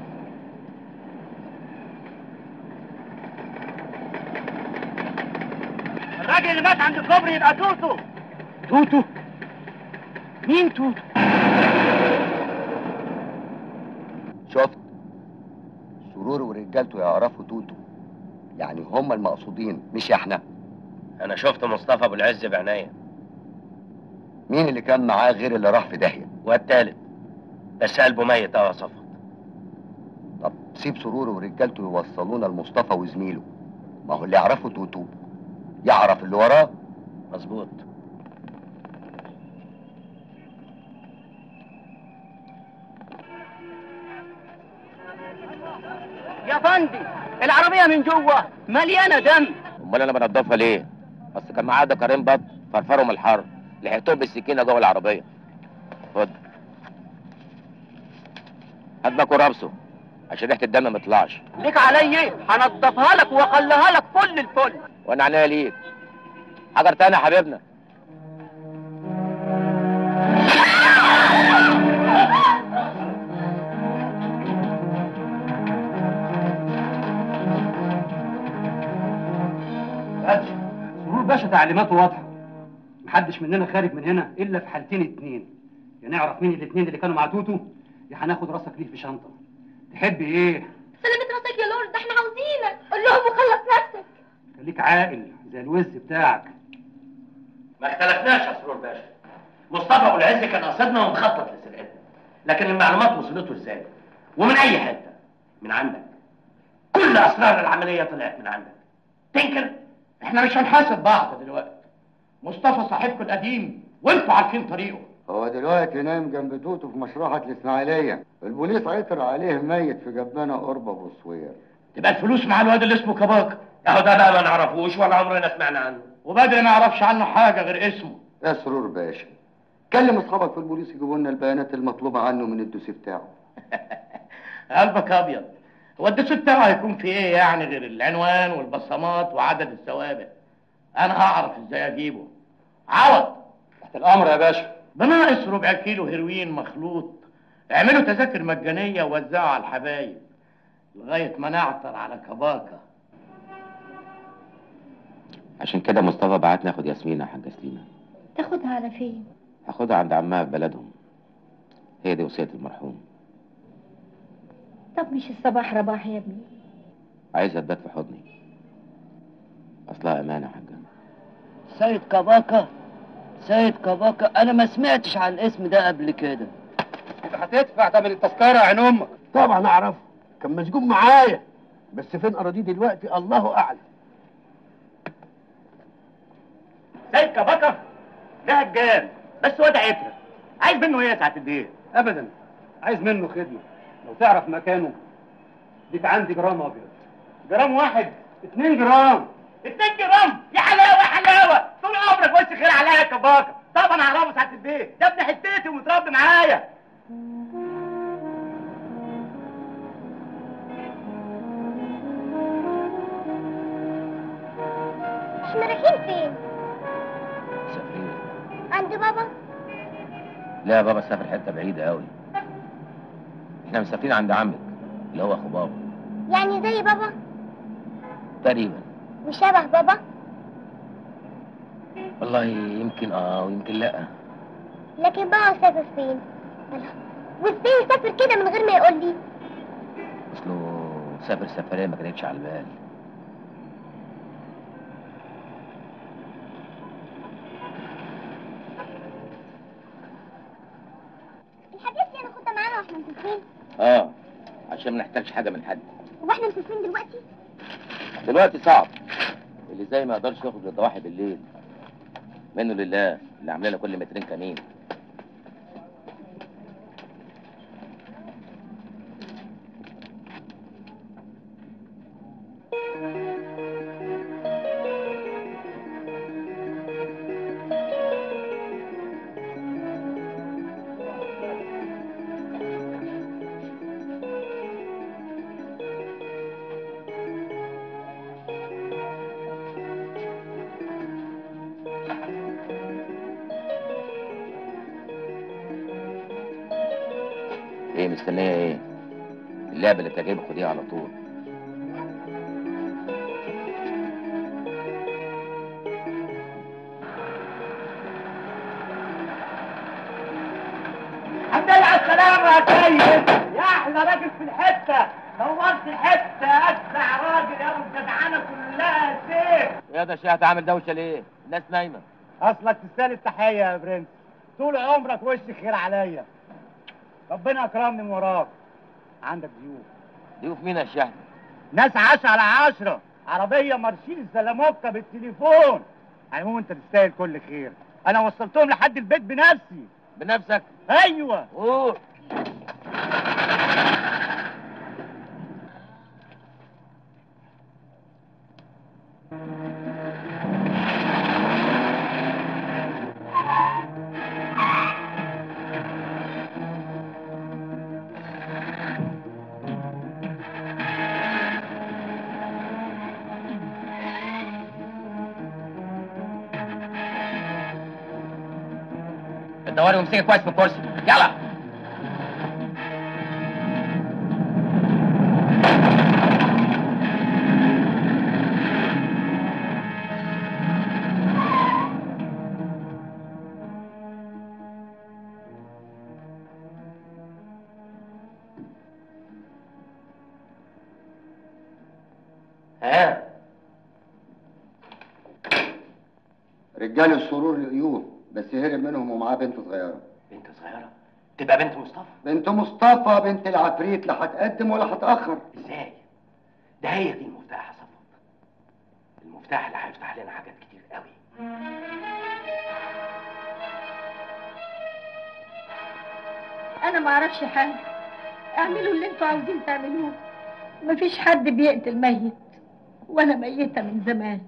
Speaker 7: الراجل اللي مات عند الكوبري يبقى توتو توتو مين توتو
Speaker 9: شفت سرور ورجالته يعرفوا توتو يعني هم المقصودين مش احنا
Speaker 2: انا شفت مصطفى ابو العز بعينيا
Speaker 9: مين اللي كان معاه غير اللي راح في داهيه
Speaker 2: والتالت بس قلبه ميت اه يا صفا
Speaker 9: طب سيب سرور ورجالته يوصلونا لمصطفى وزميله ما هو اللي يعرفه توتو يعرف اللي وراه
Speaker 2: مظبوط
Speaker 15: يا فندي العربية من جوه مليانة دم
Speaker 2: امال انا بنضفها ليه اصل كان معايا دكارين بط فرفروا من الحر لحقتهم بالسكينه جوه العربيه خد هات باكو رابسه عشان ريحه الدم ما تطلعش
Speaker 15: ليك علي هنضفها لك واخليها لك فل الفل
Speaker 2: وانا عينيا ليك حجر تاني يا حبيبنا
Speaker 3: بدر سرور باشا تعليماته واضحه محدش مننا خارج من هنا الا في حالتين اتنين يا نعرف مين الاتنين اللي كانوا مع توتو يا هناخد راسك ليه في شنطه تحب ايه
Speaker 5: سلامة راسك يا لورد
Speaker 12: ده احنا عاوزينك قول لهم وخلص نفسك
Speaker 3: خليك عاقل زي الوز بتاعك
Speaker 6: ما اختلفناش يا سرور باشا مصطفى ابو العز كان قصدنا ومخطط لسرقتنا لكن المعلومات وصلته ازاي ومن اي حته من عندك كل اسرار العمليه طلعت من عندك تنكر
Speaker 7: احنا مش هنحاسب بعض دلوقتي مصطفى صاحبكم القديم وانتوا عارفين طريقه
Speaker 9: هو دلوقتي نايم جنب توته في مشرحة الإسماعيلية البوليس عثر عليه ميت في جبانة قرب أبو صوير
Speaker 7: تبقى الفلوس مع الواد اللي اسمه كباكا
Speaker 6: اهو ده بقى ما نعرفوش ولا عمرنا سمعنا عنه
Speaker 7: وبدري ما يعرفش عنه حاجه غير اسمه
Speaker 9: يا سرور باشا كلم أصحابك في البوليس يجيبوا لنا البيانات المطلوبة عنه من الدوسي بتاعه
Speaker 7: قلبك ابيض هو الدوس بتاعه هيكون في ايه يعني غير العنوان والبصمات وعدد الثوابت انا هعرف ازاي اجيبه عوض
Speaker 3: تحت الأمر يا باشا
Speaker 7: بناقص ربع كيلو هيروين مخلوط اعملوا تذاكر مجانية ووزعوا على الحبايب لغاية ما نعثر على كباكا
Speaker 2: عشان كده مصطفى بعتني اخد ياسمين يا حاجه سليمه
Speaker 4: تاخدها على فين
Speaker 2: هاخدها عند عمها في بلدهم هي دي وصيه المرحوم
Speaker 4: طب مش الصباح رباح يا ابني
Speaker 2: عايزها تبات في حضني اصلها امانه يا حاجه
Speaker 15: سيد كباكا سيد كباكا انا ما سمعتش عن الاسم ده قبل كده
Speaker 3: هتدفع تمن التذكرة يا عين أمك طبعا أعرفه كان مسجون معايا بس فين أراضيه دلوقتي الله أعلم
Speaker 6: سيد كبكر ده هجان بس واد عترة عايز منه ايه يا سعاده الدين
Speaker 3: أبدا عايز منه خدمة لو تعرف مكانه ديك عندي جرام أبيض
Speaker 6: جرام واحد
Speaker 3: اتنين جرام
Speaker 6: اتنين جرام يا حلاوه يا حلاوه طول عمرك وش خير عليا يا كباكر طبعا اعرفه سعاده الدين ده ابن حتتي ومتربي معايا
Speaker 12: احنا رايحين فين
Speaker 2: مسافرين
Speaker 12: عند بابا
Speaker 2: لا يا بابا سافر حته بعيده قوي احنا مسافرين عند عمك اللي هو اخو بابا
Speaker 12: يعني زي بابا
Speaker 2: تقريبا
Speaker 12: وشبه بابا
Speaker 2: والله يمكن اه ويمكن لا
Speaker 12: لكن بابا سافر فين وازاي سافر كده من غير ما يقول لي
Speaker 2: اصله سافر سفريه ما كانتش على البال
Speaker 12: الحاجات دي هناخدها معانا واحنا مسافرين
Speaker 2: اه عشان ما نحتاجش حاجه من حد
Speaker 12: واحنا مسافرين دلوقتي
Speaker 2: دلوقتي صعب اللي زي ما يقدرش يخرج للضواحي بالليل منه لله اللي عامل لنا كل مترين كمين ايه مستنيه ايه اللعبه اللي بتعجبك خديها على طول
Speaker 6: الحمد لله على السلامة يا سيد يا أحلى راجل في الحتة نورت الحتة أجدع راجل يا أبو الجدعانة كلها سيف
Speaker 2: يا ده الشيخ هتعمل دوشه ليه الناس نايمه
Speaker 6: أصلك تستاهل التحية يا برنس طول عمرك وش خير عليا ربنا أكرمني من وراك عندك ضيوف
Speaker 2: ضيوف مين يا شيخ
Speaker 6: ناس عشرة على عشرة عربية مرسيدس زلموكة بالتليفون عموما أنت تستاهل كل خير أنا وصلتهم لحد البيت بنفسي
Speaker 2: بنفسك
Speaker 6: أيوه
Speaker 2: قول
Speaker 20: الدواري وامسكي كويس في الكرسي يلا
Speaker 9: رجال السرور لقيوه بس هرب منهم ومعاه بنت صغيره
Speaker 6: بنت صغيره تبقى بنت مصطفى
Speaker 9: بنت مصطفى بنت العفريت لا هتقدم ولا هتاخر
Speaker 6: ازاي ده هي دي المفتاح يا صفوت المفتاح اللي هيفتح لنا حاجات كتير قوي
Speaker 4: انا ما اعرفش حاجه اعملوا اللي انتوا عاوزين تعملوه مفيش حد بيقتل ميت وانا ميته من زمان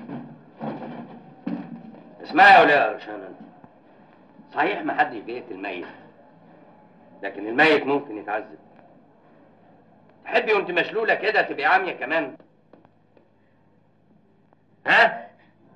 Speaker 8: اسمعي يا وليه يا رشان انت صحيح ما حدش بيقتل ميت لكن الميت ممكن يتعذب تحبي وانت مشلوله كده تبقي عاميه كمان ها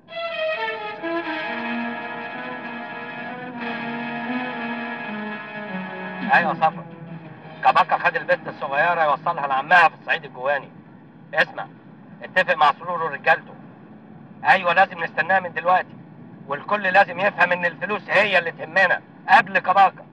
Speaker 10: ايوه صفا كبكة خد البنت الصغيرة يوصلها لعمها في الصعيد الجواني اسمع اتفق مع سرور ورجالته ايوه لازم نستناها من دلوقتي والكل لازم يفهم ان الفلوس هي اللي تهمنا قبل كباكة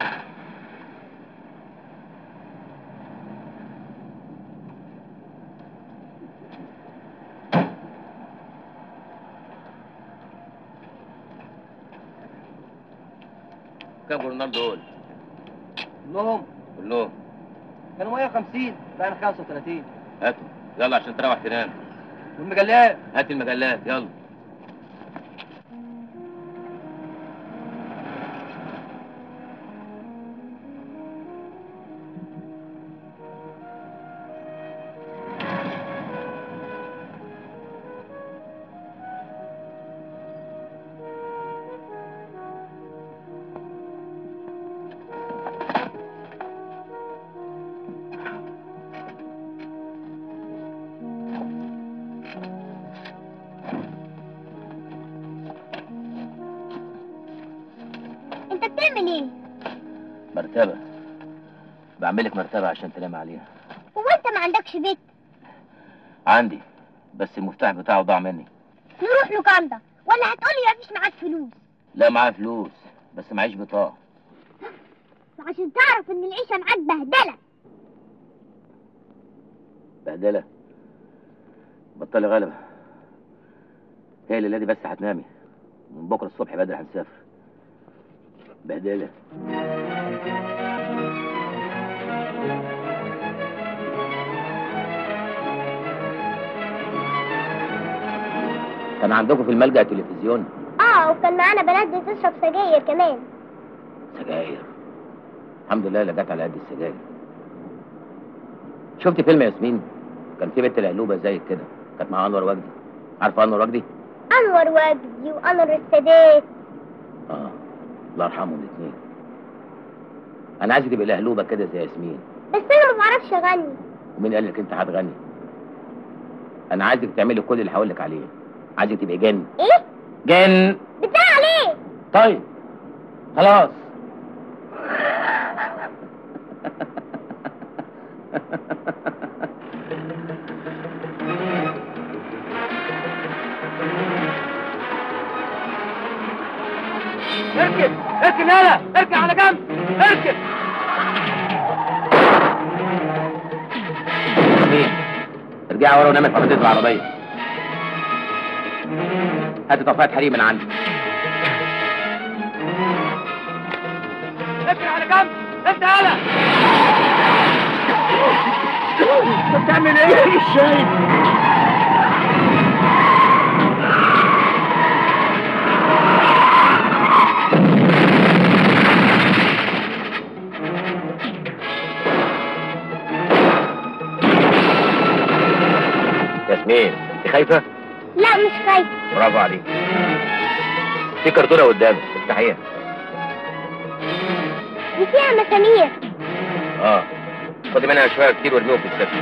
Speaker 2: كام جورنال دول؟
Speaker 19: كلهم
Speaker 2: كلهم
Speaker 19: كانوا 150 بقى 35
Speaker 2: هاتوا يلا عشان تروح تنام
Speaker 19: والمجلات
Speaker 2: هات المجلات يلا
Speaker 12: انت بتعمل ايه
Speaker 2: مرتبة بعملك مرتبة عشان تنام عليها
Speaker 12: هو انت ما عندكش بيت
Speaker 2: عندي بس المفتاح بتاعه ضاع مني
Speaker 12: نروح له كامده ولا هتقولي مفيش معاك فلوس
Speaker 2: لا معايا فلوس بس معيش بطاقة
Speaker 12: وعشان تعرف ان العيشه معاك بهدله
Speaker 2: بهدلة بطلي غلبة هي الليلة دي بس هتنامي من بكرة الصبح بدري هنسافر بهدلة كان عندكم في الملجأ تلفزيون
Speaker 12: اه وكان معانا بنات بتشرب سجاير كمان
Speaker 2: سجاير الحمد لله لا جت على قد السجاير شفت فيلم ياسمين كان في بنت القلوبه زي كده كانت مع انور وجدي عارفه انور وجدي
Speaker 12: انور وجدي وانور السادات
Speaker 2: اه الله يرحمهم الاثنين انا عايزك تبقى لهلوبه كده زي ياسمين
Speaker 12: بس انا ما بعرفش اغني
Speaker 2: ومين قال لك انت هتغني انا عايزك تعملي كل اللي هقول لك عليه عايزك تبقي جن
Speaker 12: ايه
Speaker 2: جن
Speaker 12: بتاع ليه
Speaker 2: طيب خلاص
Speaker 10: اركب اركب يالا اركب على جنب اركب
Speaker 2: ياسمين ارجعي ورا ونامي في ارضيه العربيه هاتي طفايه حريم من عندي
Speaker 10: اركب على جنب انت يالا انت بتعمل ايه مش شايف
Speaker 2: ياسمين انت خايفه
Speaker 12: لا مش خايف
Speaker 2: برافو عليك في كرتونه قدامك افتحيها
Speaker 12: دي فيها مسامير
Speaker 2: اه خدي منها شويه كتير وارميهم في السفن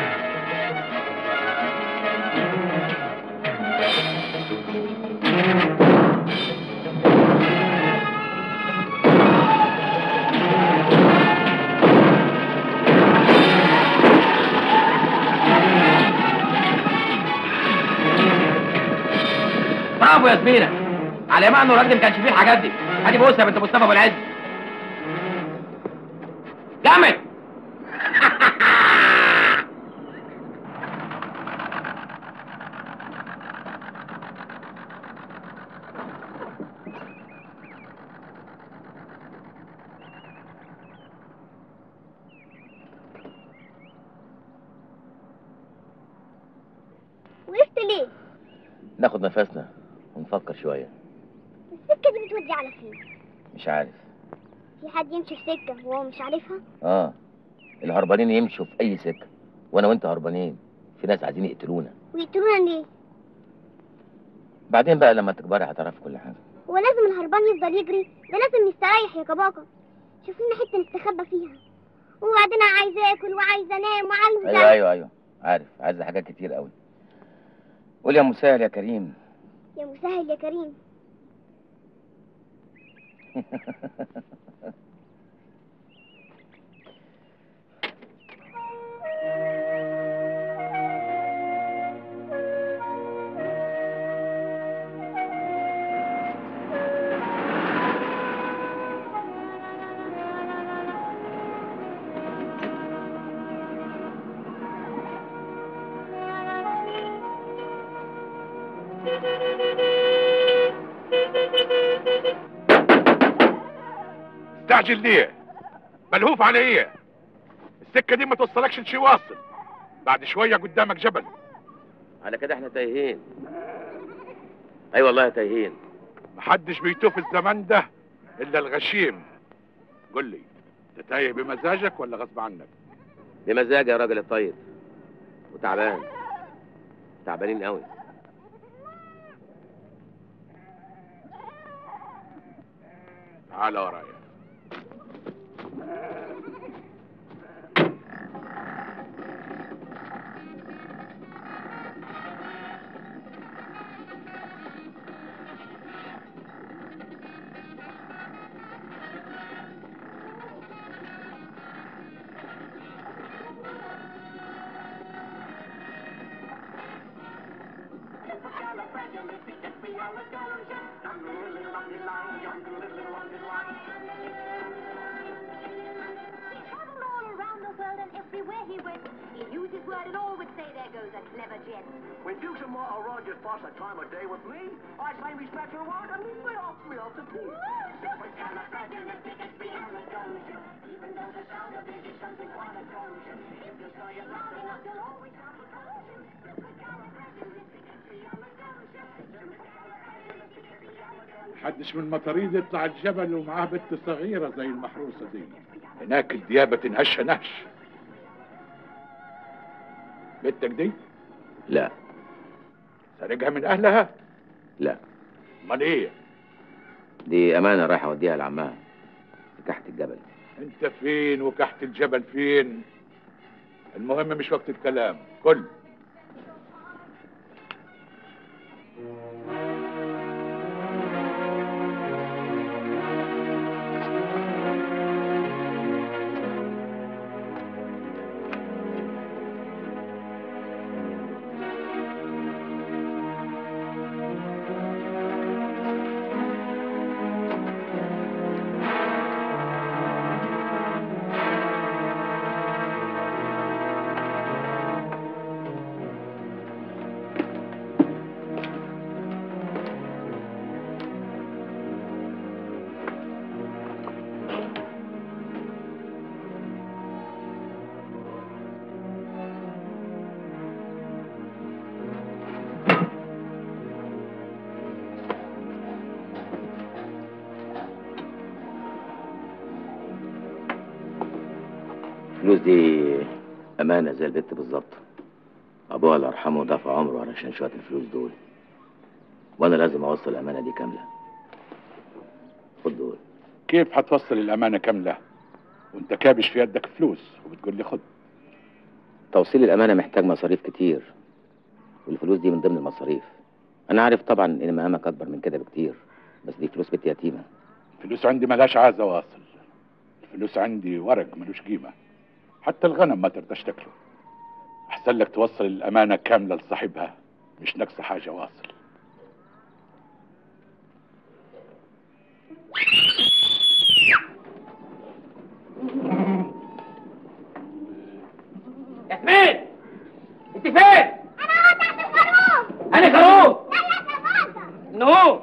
Speaker 2: برافو يا زميلة على ما انه الراجل ما كانش فيه الحاجات دي ادي بص يا بنت مصطفى ابو العز جامد ناخد نفسنا ونفكر شويه
Speaker 12: السكة دي بتودي على فين
Speaker 2: مش عارف
Speaker 12: في حد يمشي في سكة وهو مش عارفها
Speaker 2: اه الهربانين يمشوا في اي سكه وانا وانت هربانين في ناس عايزين يقتلونا
Speaker 12: ويقتلونا ليه
Speaker 2: بعدين بقى لما تكبري هتعرفي كل حاجه
Speaker 12: هو لازم الهربان يفضل يجري ده لازم يستريح يا كباكا شوف لنا حتة نستخبى فيها وبعدين أنا عايزة آكل وعايزة أنام وعايزة
Speaker 2: ايوه ايوه ايوه عارف عايز حاجات كتير قوي قول يا مسهل يا كريم
Speaker 12: يا مسهل يا كريم
Speaker 21: استعجل ليه ملهوف على ايه السكه دي ما توصلكش لشي واصل بعد شويه قدامك جبل
Speaker 2: على كده احنا تايهين اي والله تايهين
Speaker 21: محدش بيتوه في الزمان ده الا الغشيم قل لي انت تايه بمزاجك ولا غصب عنك
Speaker 2: بمزاج يا راجل الطيب وتعبان تعبانين قوي
Speaker 21: تعال ورايا
Speaker 22: Everywhere he went, he used his word and all would say, there goes a clever gent.
Speaker 23: When Dukes and Martha Rogers pass a time of day with me, I say respect her word and we split off me off the tea.
Speaker 22: Even though the sound of it is something quite atrocious. If you say it loud enough, you'll always have a solution.
Speaker 21: محدش من المطاريد يطلع الجبل ومعاه بنت صغيره زي المحروسه دي هناك الديابه تنهش نهش بنتك دي
Speaker 2: لا
Speaker 21: سارقها من اهلها
Speaker 2: لا
Speaker 21: امال ايه
Speaker 2: دي امانه رايح اوديها لعمها في تحت الجبل
Speaker 21: انت فين وكحت الجبل فين المهم مش وقت الكلام كل
Speaker 2: الفلوس دي امانه زي البت بالظبط ابوها الله يرحمه دفع عمره علشان شويه الفلوس دول وانا لازم اوصل الامانه دي كامله خد دول
Speaker 21: كيف هتوصل الامانه كامله وانت كابش في يدك فلوس وبتقول لي خد
Speaker 2: توصيل الامانه محتاج مصاريف كتير والفلوس دي من ضمن المصاريف انا عارف طبعا ان مهامك اكبر من كده بكتير بس دي فلوس بنت يتيمه
Speaker 21: الفلوس عندي ملهاش عازه واصل الفلوس عندي ورق ملوش قيمه حتى الغنم ما ترضاش تاكله احسن لك توصل الامانه كامله لصاحبها مش ناقصه حاجه واصل
Speaker 6: ياسمين انت فين؟ انا خروف نو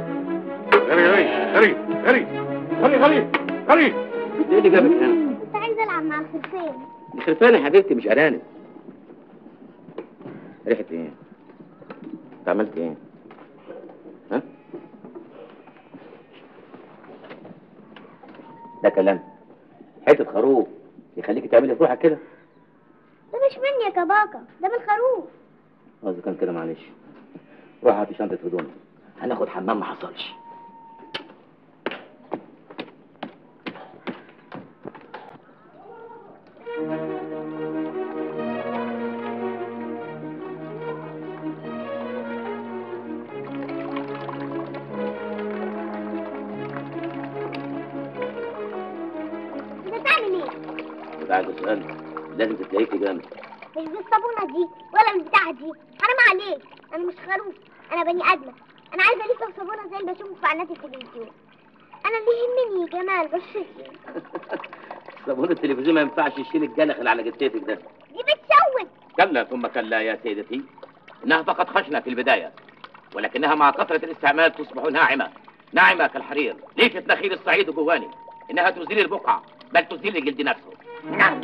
Speaker 21: غري غري غري غري غري غري غري
Speaker 2: ايه اللي جابك هنا؟
Speaker 12: كنت عايز عايزة ألعب مع الخرفان
Speaker 2: دي خرفان يا حبيبتي مش ارانب ريحه ايه انت عملت ايه ها ده كلام حته خروف يخليكي تعملي في روحك كده
Speaker 12: ده مش مني يا كباكا ده من الخروف
Speaker 2: قصدي كان كده معلش روح هاتي شنطه هدوم هناخد حمام ما حصلش
Speaker 12: انت بتعمل ايه؟
Speaker 2: كنت عايز اسال لازم تتلاقيكي جامد
Speaker 12: مش بالصابونة دي ولا بالبتاعة دي حرام عليك انا مش خروف انا بني ادمة انا عايزة الف صابونة زي اللي بشوفه في اعلانات التلفزيون انا اللي يهمني جمال بشرتي
Speaker 2: صابون التلفزيون ما ينفعش يشيل الجلخ اللي على جتتك ده
Speaker 12: دي بتشوك
Speaker 2: كلا ثم كلا يا سيدتي انها فقط خشنه في البدايه ولكنها مع كثره الاستعمال تصبح ناعمه ناعمه كالحرير ليفه نخيل الصعيد جواني انها تزيل البقعه بل تزيل الجلد نفسه نعم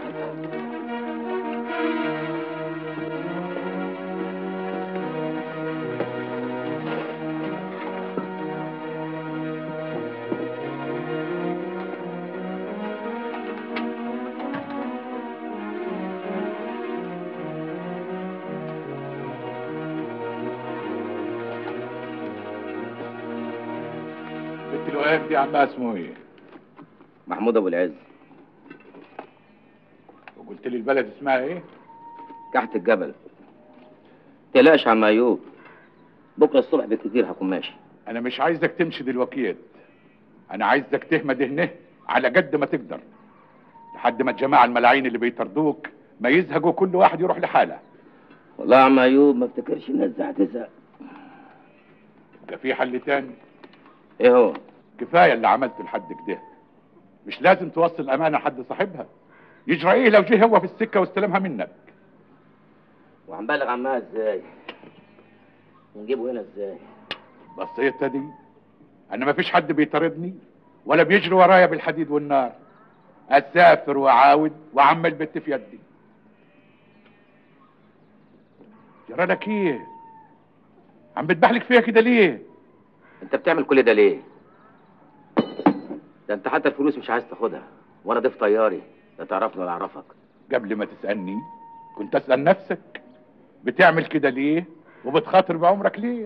Speaker 21: بنت الوهاب دي عمها اسمه ايه؟
Speaker 2: محمود ابو العز
Speaker 21: وقلت لي البلد اسمها ايه؟
Speaker 2: تحت الجبل تقلقش عم ايوب بكره الصبح بالكثير هكون ماشي
Speaker 21: انا مش عايزك تمشي دلوقتي انا عايزك تهمد هنا على قد ما تقدر لحد ما الجماعه الملاعين اللي بيطردوك ما يزهقوا كل واحد يروح لحاله
Speaker 2: والله يا عم ايوب ما افتكرش الناس دي هتزهق
Speaker 21: ده في حل تاني
Speaker 2: ايه هو
Speaker 21: كفايه اللي عملته لحد كده مش لازم توصل الامانه لحد صاحبها يجرى ايه لو جه هو في السكه واستلمها منك
Speaker 2: وهنبلغ عمها ازاي ونجيبه هنا ازاي
Speaker 21: بسيطه دي انا ما فيش حد بيطاردني ولا بيجري ورايا بالحديد والنار اسافر واعاود واعمل بت في يدي جرى لك ايه عم بتبحلك فيها كده ليه
Speaker 2: انت بتعمل كل ده ليه ده انت حتى الفلوس مش عايز تاخدها وانا ضيف طياري لا تعرفني ولا اعرفك
Speaker 21: قبل ما تسالني كنت اسال نفسك بتعمل كده ليه وبتخاطر بعمرك ليه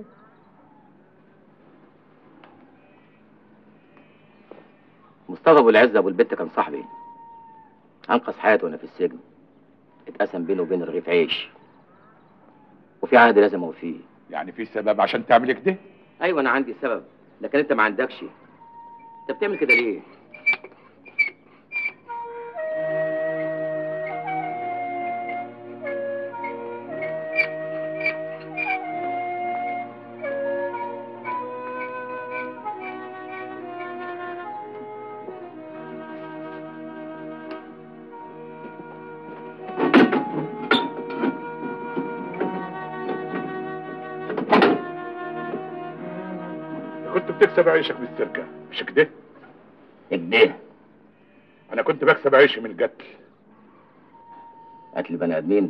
Speaker 2: مصطفى ابو العز ابو البت كان صاحبي انقذ حياته وانا في السجن اتقسم بينه وبين رغيف عيش وفي عهد لازم اوفيه
Speaker 21: يعني في سبب عشان تعمل كده
Speaker 2: ايوه انا عندي سبب لكن انت ما عندكش انت بتعمل كده ليه
Speaker 21: كنت بتكسب عيشك بالسرقه مش كده
Speaker 2: كده
Speaker 21: انا كنت بكسب عيشي من القتل
Speaker 2: قتل بني ادمين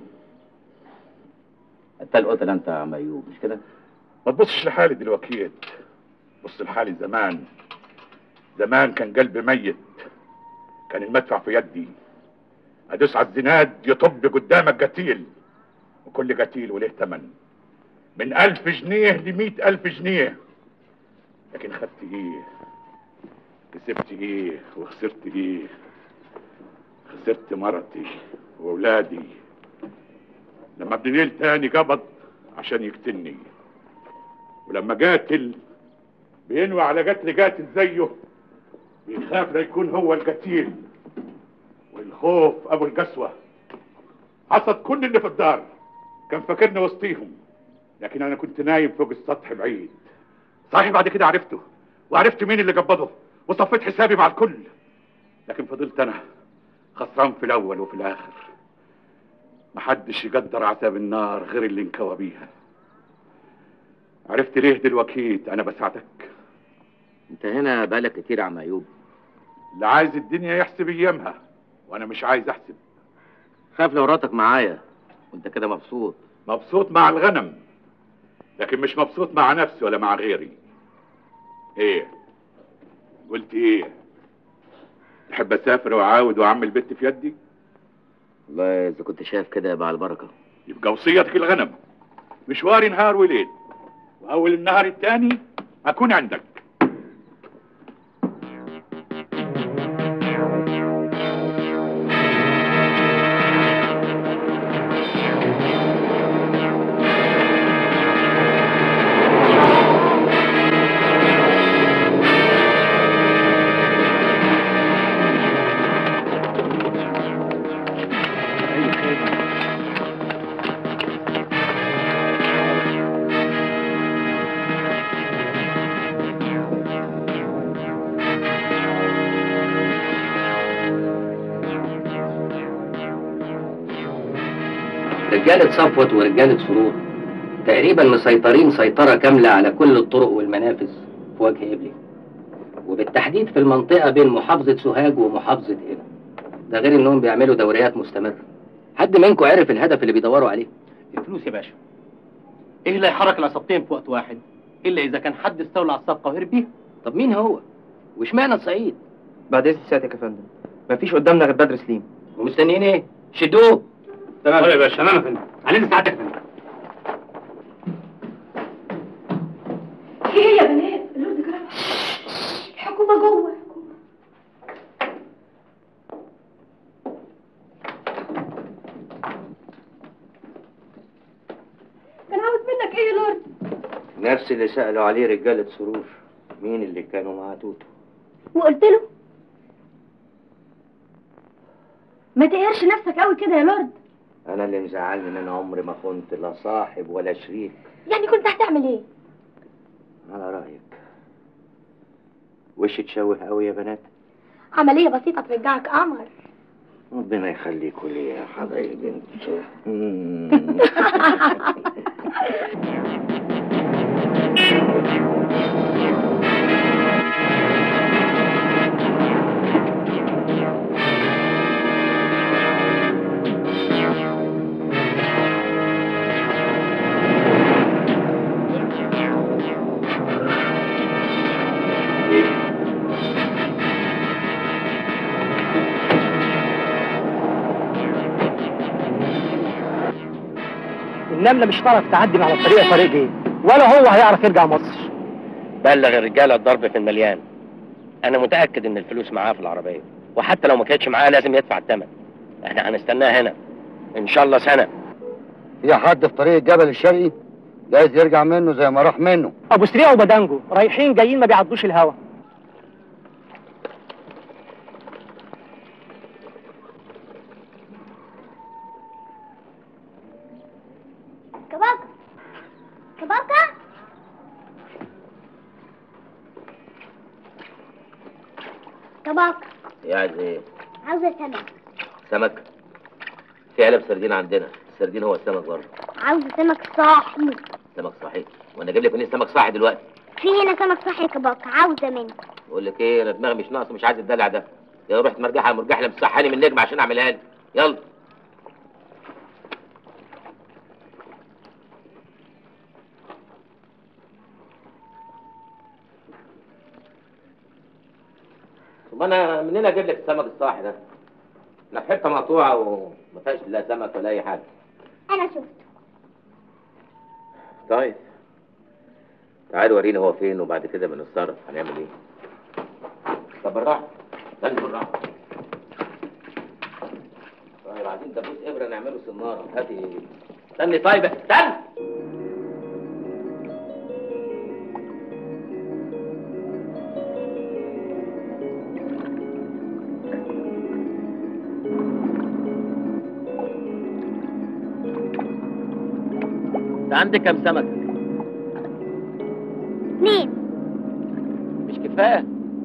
Speaker 2: انت القتل انت يا عم ايوب مش كده
Speaker 21: ما تبصش لحالي دلوقتي بص لحالي زمان زمان كان قلبي ميت كان المدفع في يدي ادوس على الزناد يطب قدامك قتيل وكل قتيل وله ثمن من ألف جنيه لمئة ألف جنيه لكن خدت ايه كسبت ايه وخسرت ايه خسرت مرتي واولادي لما ابن نيل تاني قبض عشان يقتلني ولما قاتل بينوي على قتل قاتل زيه بيخاف لا يكون هو القتيل والخوف ابو القسوه حصد كل اللي في الدار كان فاكرني وسطيهم لكن انا كنت نايم فوق السطح بعيد صحيح بعد كده عرفته وعرفت مين اللي قبضه وصفيت حسابي مع الكل لكن فضلت انا خسران في الاول وفي الاخر محدش يقدر عذاب النار غير اللي انكوى بيها عرفت ليه دلوقتي انا بساعدك
Speaker 2: انت هنا بقالك كتير يا عم ايوب
Speaker 21: اللي عايز الدنيا يحسب ايامها وانا مش عايز احسب
Speaker 2: خاف لو راتك معايا وانت كده مبسوط
Speaker 21: مبسوط مع الغنم لكن مش مبسوط مع نفسي ولا مع غيري ايه قلت ايه تحب اسافر واعاود واعمل بيت في يدي
Speaker 2: والله اذا كنت شايف كده يبقى على البركه
Speaker 21: يبقى وصيتك الغنم مشواري نهار وليل واول النهار التاني اكون عندك
Speaker 10: رجالة صفوت ورجالة سرور تقريبا مسيطرين سيطرة كاملة على كل الطرق والمنافذ في وجه إبلي وبالتحديد في المنطقة بين محافظة سوهاج ومحافظة إبلي ده غير إنهم بيعملوا دوريات مستمرة حد منكم عرف الهدف اللي بيدوروا عليه
Speaker 6: الفلوس يا باشا ايه اللي يحرك العصابتين في وقت واحد الا اذا كان حد استولى على الصفقه وهرب بيها
Speaker 10: طب مين هو واشمعنى الصعيد
Speaker 13: بعد اذن سيادتك يا فندم مفيش قدامنا غير بدر سليم
Speaker 10: ومستنيين ايه شدوه
Speaker 6: تمام يا باشا تمام يا فندم علينا ساعتك يا فندم
Speaker 5: ايه يا بنات اللوز جرى الحكومة جوه كان عاوز منك ايه يا لورد
Speaker 10: نفس اللي سألوا عليه رجالة سرور مين اللي كانوا مع توتو
Speaker 12: وقلت له ما تقهرش نفسك قوي كده يا لورد
Speaker 10: أنا اللي مزعلني إن أنا عمري ما كنت لا صاحب ولا شريك
Speaker 12: يعني كنت هتعمل ايه
Speaker 10: على رأيك وش تشوه قوي يا بنات
Speaker 12: عملية بسيطة ترجعك قمر
Speaker 10: ربنا يخليكوا لي يا حبايبي انتوا
Speaker 19: النملة مش هتعرف تعدي من على الطريق يا طريق ايه ولا هو هيعرف يرجع مصر
Speaker 10: بلغ الرجالة الضرب في المليان أنا متأكد إن الفلوس معاه في العربية وحتى لو ما كانتش معاه لازم يدفع الثمن إحنا هنستناه هنا إن شاء الله سنة
Speaker 9: في حد في طريق الجبل الشرقي جايز يرجع منه زي ما راح منه
Speaker 19: ابو سريع وبدانجو رايحين جايين ما بيعدوش الهوا
Speaker 12: كباكا كباكا كباكا
Speaker 2: يعني ايه
Speaker 12: عاوزة سمك
Speaker 2: سمك في علب سردين عندنا السردين هو السمك برضه
Speaker 12: عاوزة سمك صاحي
Speaker 2: سمك صحي وانا اجيب لك منين سمك صحي دلوقتي
Speaker 12: في هنا سمك صاحي يا كباكا عاوزة منه
Speaker 2: بقول لك ايه انا دماغي مش ناقصه مش عايز الدلع ده يا رحت مرجحها مرجح لي مسحاني من نجم عشان اعملها لي يلا طب انا منين اجيب لك السمك الصاحي ده؟ انا في حته مقطوعه وما فيهاش لا سمك ولا اي حاجه
Speaker 12: أنا شفته
Speaker 2: طيب تعال وريني هو فين وبعد كده بنتصرف هنعمل ايه طب بالراحه استنى بالراحه طيب عايزين دبوس ابره نعمله سناره هاتي استني طيب استنى
Speaker 10: ده عندك كام سمك؟
Speaker 12: اتنين
Speaker 10: مش كفاية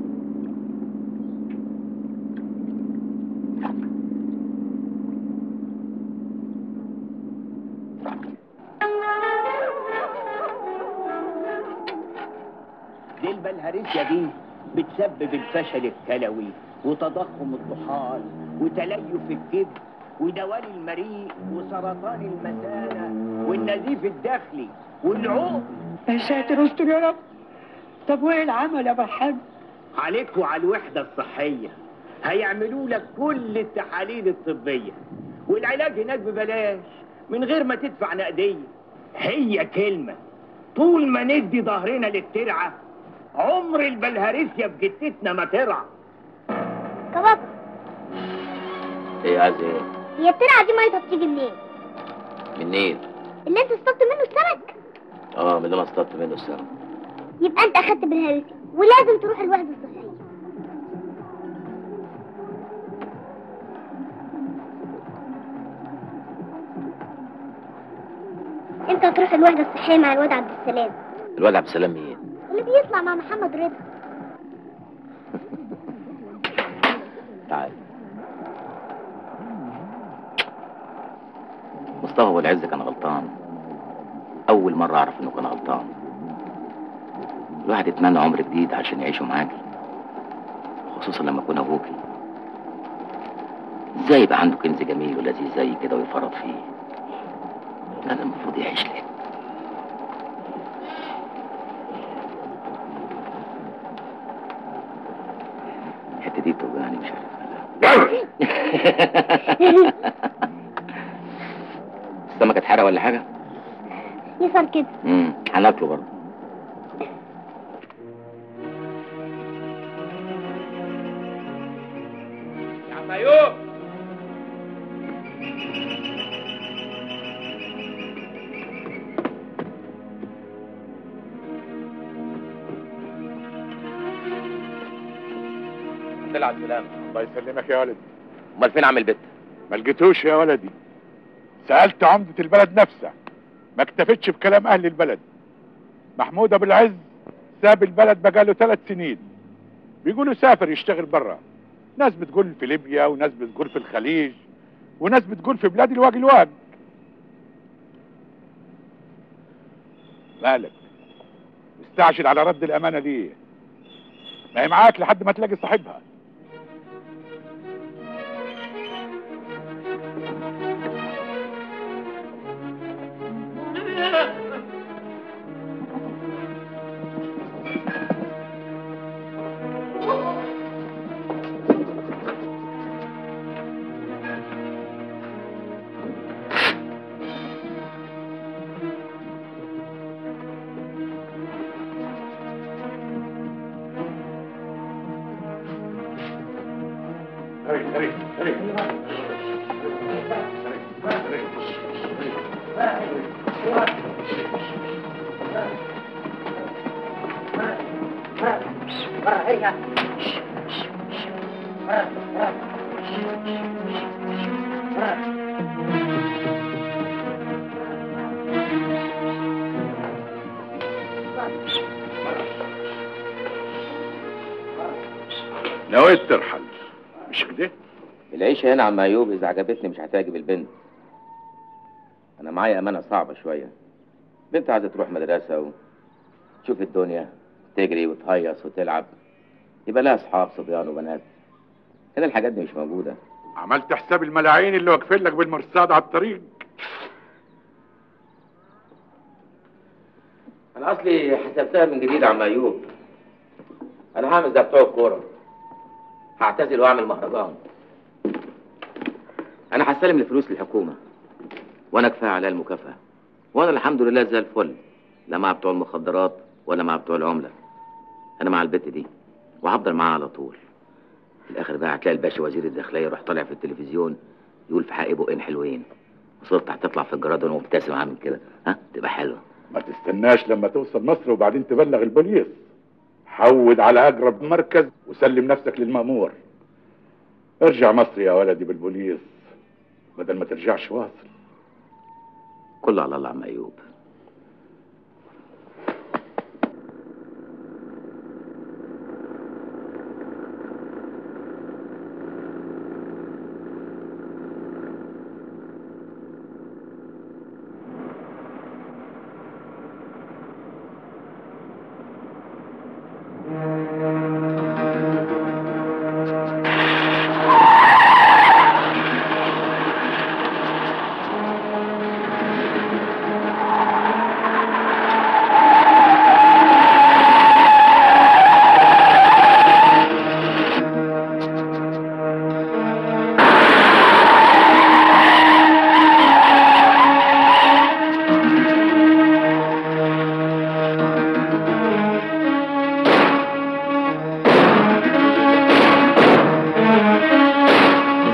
Speaker 11: دي البلهارسيا دي بتسبب الفشل الكلوي وتضخم الطحال
Speaker 1: وتليف الكبد ودوالي المريء وسرطان المثانة والنزيف الداخلي والعقم
Speaker 15: يا ساتر استر يا رب طب وايه العمل يا بحاج
Speaker 1: عليك وعلى الوحدة الصحية هيعملوا لك كل التحاليل الطبية والعلاج هناك ببلاش من غير ما تدفع نقدية هي كلمة طول ما ندي ظهرنا للترعة عمر البلهارسيا في جتتنا ما ترعى
Speaker 12: كباب
Speaker 20: ايه عايز ايه
Speaker 12: هي الترعه دي ميتها بتيجي منين
Speaker 20: منين
Speaker 12: اللي انت اصطدت منه السمك
Speaker 20: اه من اللي انا اصطدت منه السنه
Speaker 12: يبقى انت اخدت بالهرسي ولازم تروح الوحده الصحيه انت هتروح الوحده الصحيه مع الواد عبد السلام
Speaker 20: الواد عبد السلام مين
Speaker 12: اللي بيطلع مع محمد رضا
Speaker 20: تعال مصطفى ابو العز كان غلطان اول مره اعرف انه كان غلطان الواحد يتمنى عمر جديد عشان يعيشه معاكي خصوصا لما اكون ابوكي ازاي يبقى عنده كنز جميل ولذيذ زي كده ويفرط فيه ده المفروض يعيش ليه الحته دي بتوجعني مش عارف السمكه اتحرق ولا حاجه
Speaker 12: يصل كده
Speaker 20: امم هناكله برضه
Speaker 10: يا عم ايوب
Speaker 21: طلع السلام الله يسلمك يا ولدي
Speaker 20: امال فين عم البت
Speaker 21: ما لقيتوش يا ولدي سألت عمدة البلد نفسها ما اكتفتش بكلام أهل البلد محمود أبو العز ساب البلد بقاله ثلاث سنين بيقولوا سافر يشتغل برا ناس بتقول في ليبيا وناس بتقول في الخليج وناس بتقول في بلاد الواق الواق مالك مستعجل على رد الأمانة دي ما هي معاك لحد ما تلاقي صاحبها نويت ترحل مش كده؟
Speaker 20: العيشة هنا عم أيوب إذا عجبتني مش هتعجب البنت أنا معايا أمانة صعبة شوية بنت عايزة تروح مدرسة وتشوف الدنيا تجري وتهيص وتلعب يبقى لها أصحاب صبيان وبنات هنا الحاجات دي مش موجودة
Speaker 21: عملت حساب الملاعين اللي واقفين لك بالمرصاد على الطريق
Speaker 20: أنا أصلي حسبتها من جديد عم أيوب أنا هعمل زي بتوع الكورة هعتزل وأعمل مهرجان أنا هستلم الفلوس للحكومة وأنا كفاية عليا المكافأة وأنا الحمد لله زي الفل لا مع بتوع المخدرات ولا مع بتوع العملة أنا مع البت دي وهفضل معاها على طول في الآخر بقى هتلاقي الباشا وزير الداخلية يروح طالع في التلفزيون يقول في حقي بقين حلوين وصرت هتطلع في الجراد وأنا مبتسم عامل كده ها تبقى حلوة
Speaker 21: ما تستناش لما توصل مصر وبعدين تبلغ البوليس حود على أقرب مركز وسلم نفسك للمأمور ارجع مصر يا ولدي بالبوليس بدل ما ترجعش واصل
Speaker 20: كله على الله عم أيوب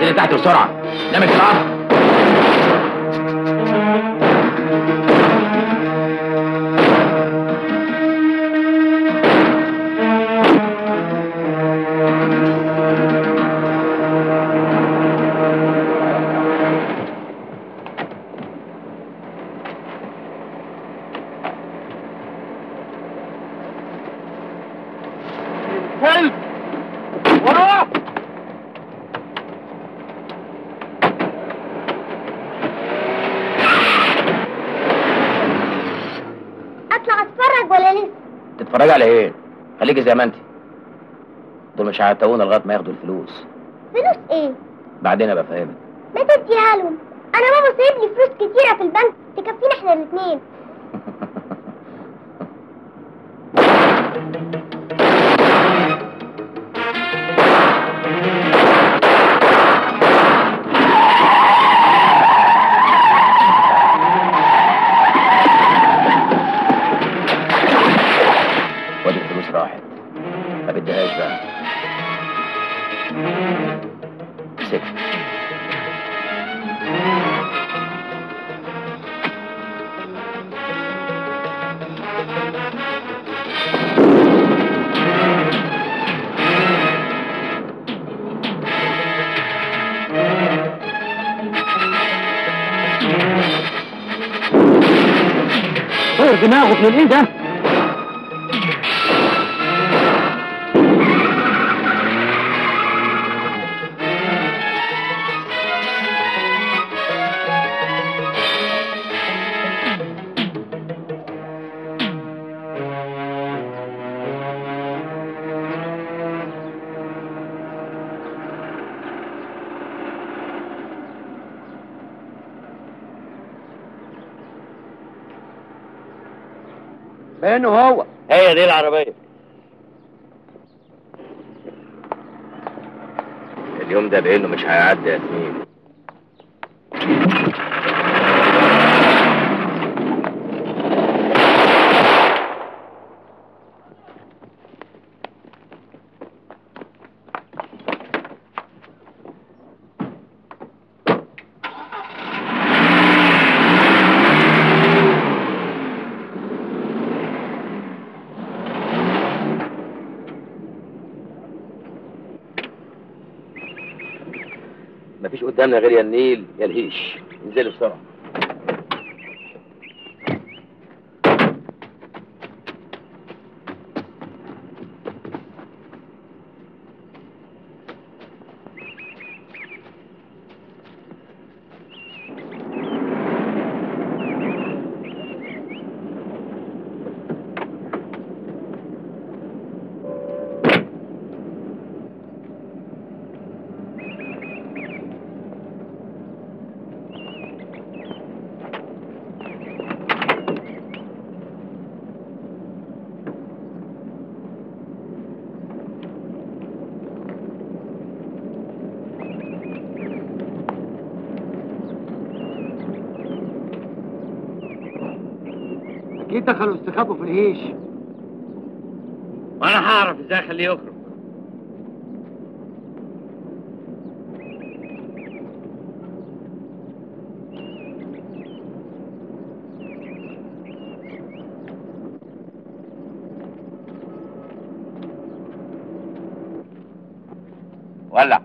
Speaker 6: انزلي تحت بسرعه نامي في الارض
Speaker 7: كلب وراه
Speaker 12: اطلع اتفرج ولا لسه
Speaker 6: تتفرجي على ايه خليكي زي ما انت دول مش هيعتقونا لغايه ما ياخدوا الفلوس
Speaker 12: فلوس ايه
Speaker 6: بعدين ابقى فاهمك
Speaker 12: ما تديها لهم انا ماما سايب لي فلوس كتيره في البنك تكفينا احنا الاثنين
Speaker 6: وادي الفلوس راحت ما بديهاش بقى سكت
Speaker 7: طير دماغه من ايه ده
Speaker 2: فينه هو
Speaker 6: هي دي العربيه اليوم ده بانه مش هيعدي يا سنين مفيش قدامنا غير يا النيل يا الهيش انزلوا بسرعه
Speaker 3: اكيد دخلوا استخبوا في الهيش
Speaker 6: وانا هعرف ازاي اخليه يخرج ولع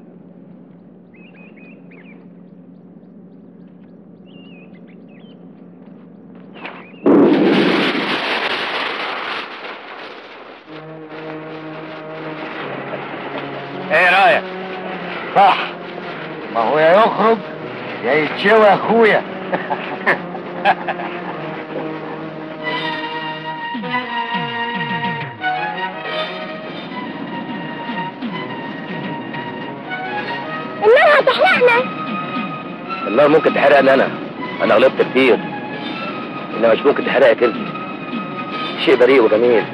Speaker 2: ايه رايك صح ما هو يا يخرج يا يتشوى يا اخويا
Speaker 12: النار هتحرقنا
Speaker 6: النار ممكن تحرقني انا انا غلطت كتير انما مش ممكن تحرقك انت شيء بريء وجميل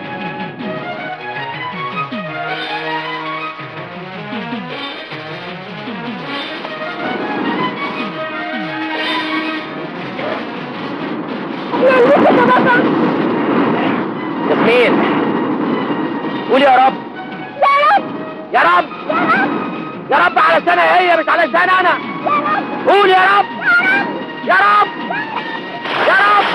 Speaker 6: ياسمين قول يا رب
Speaker 12: يا رب
Speaker 6: يا رب
Speaker 12: يا رب
Speaker 2: يا رب علشانها هي مش علشان انا قول يا رب يا رب يا رب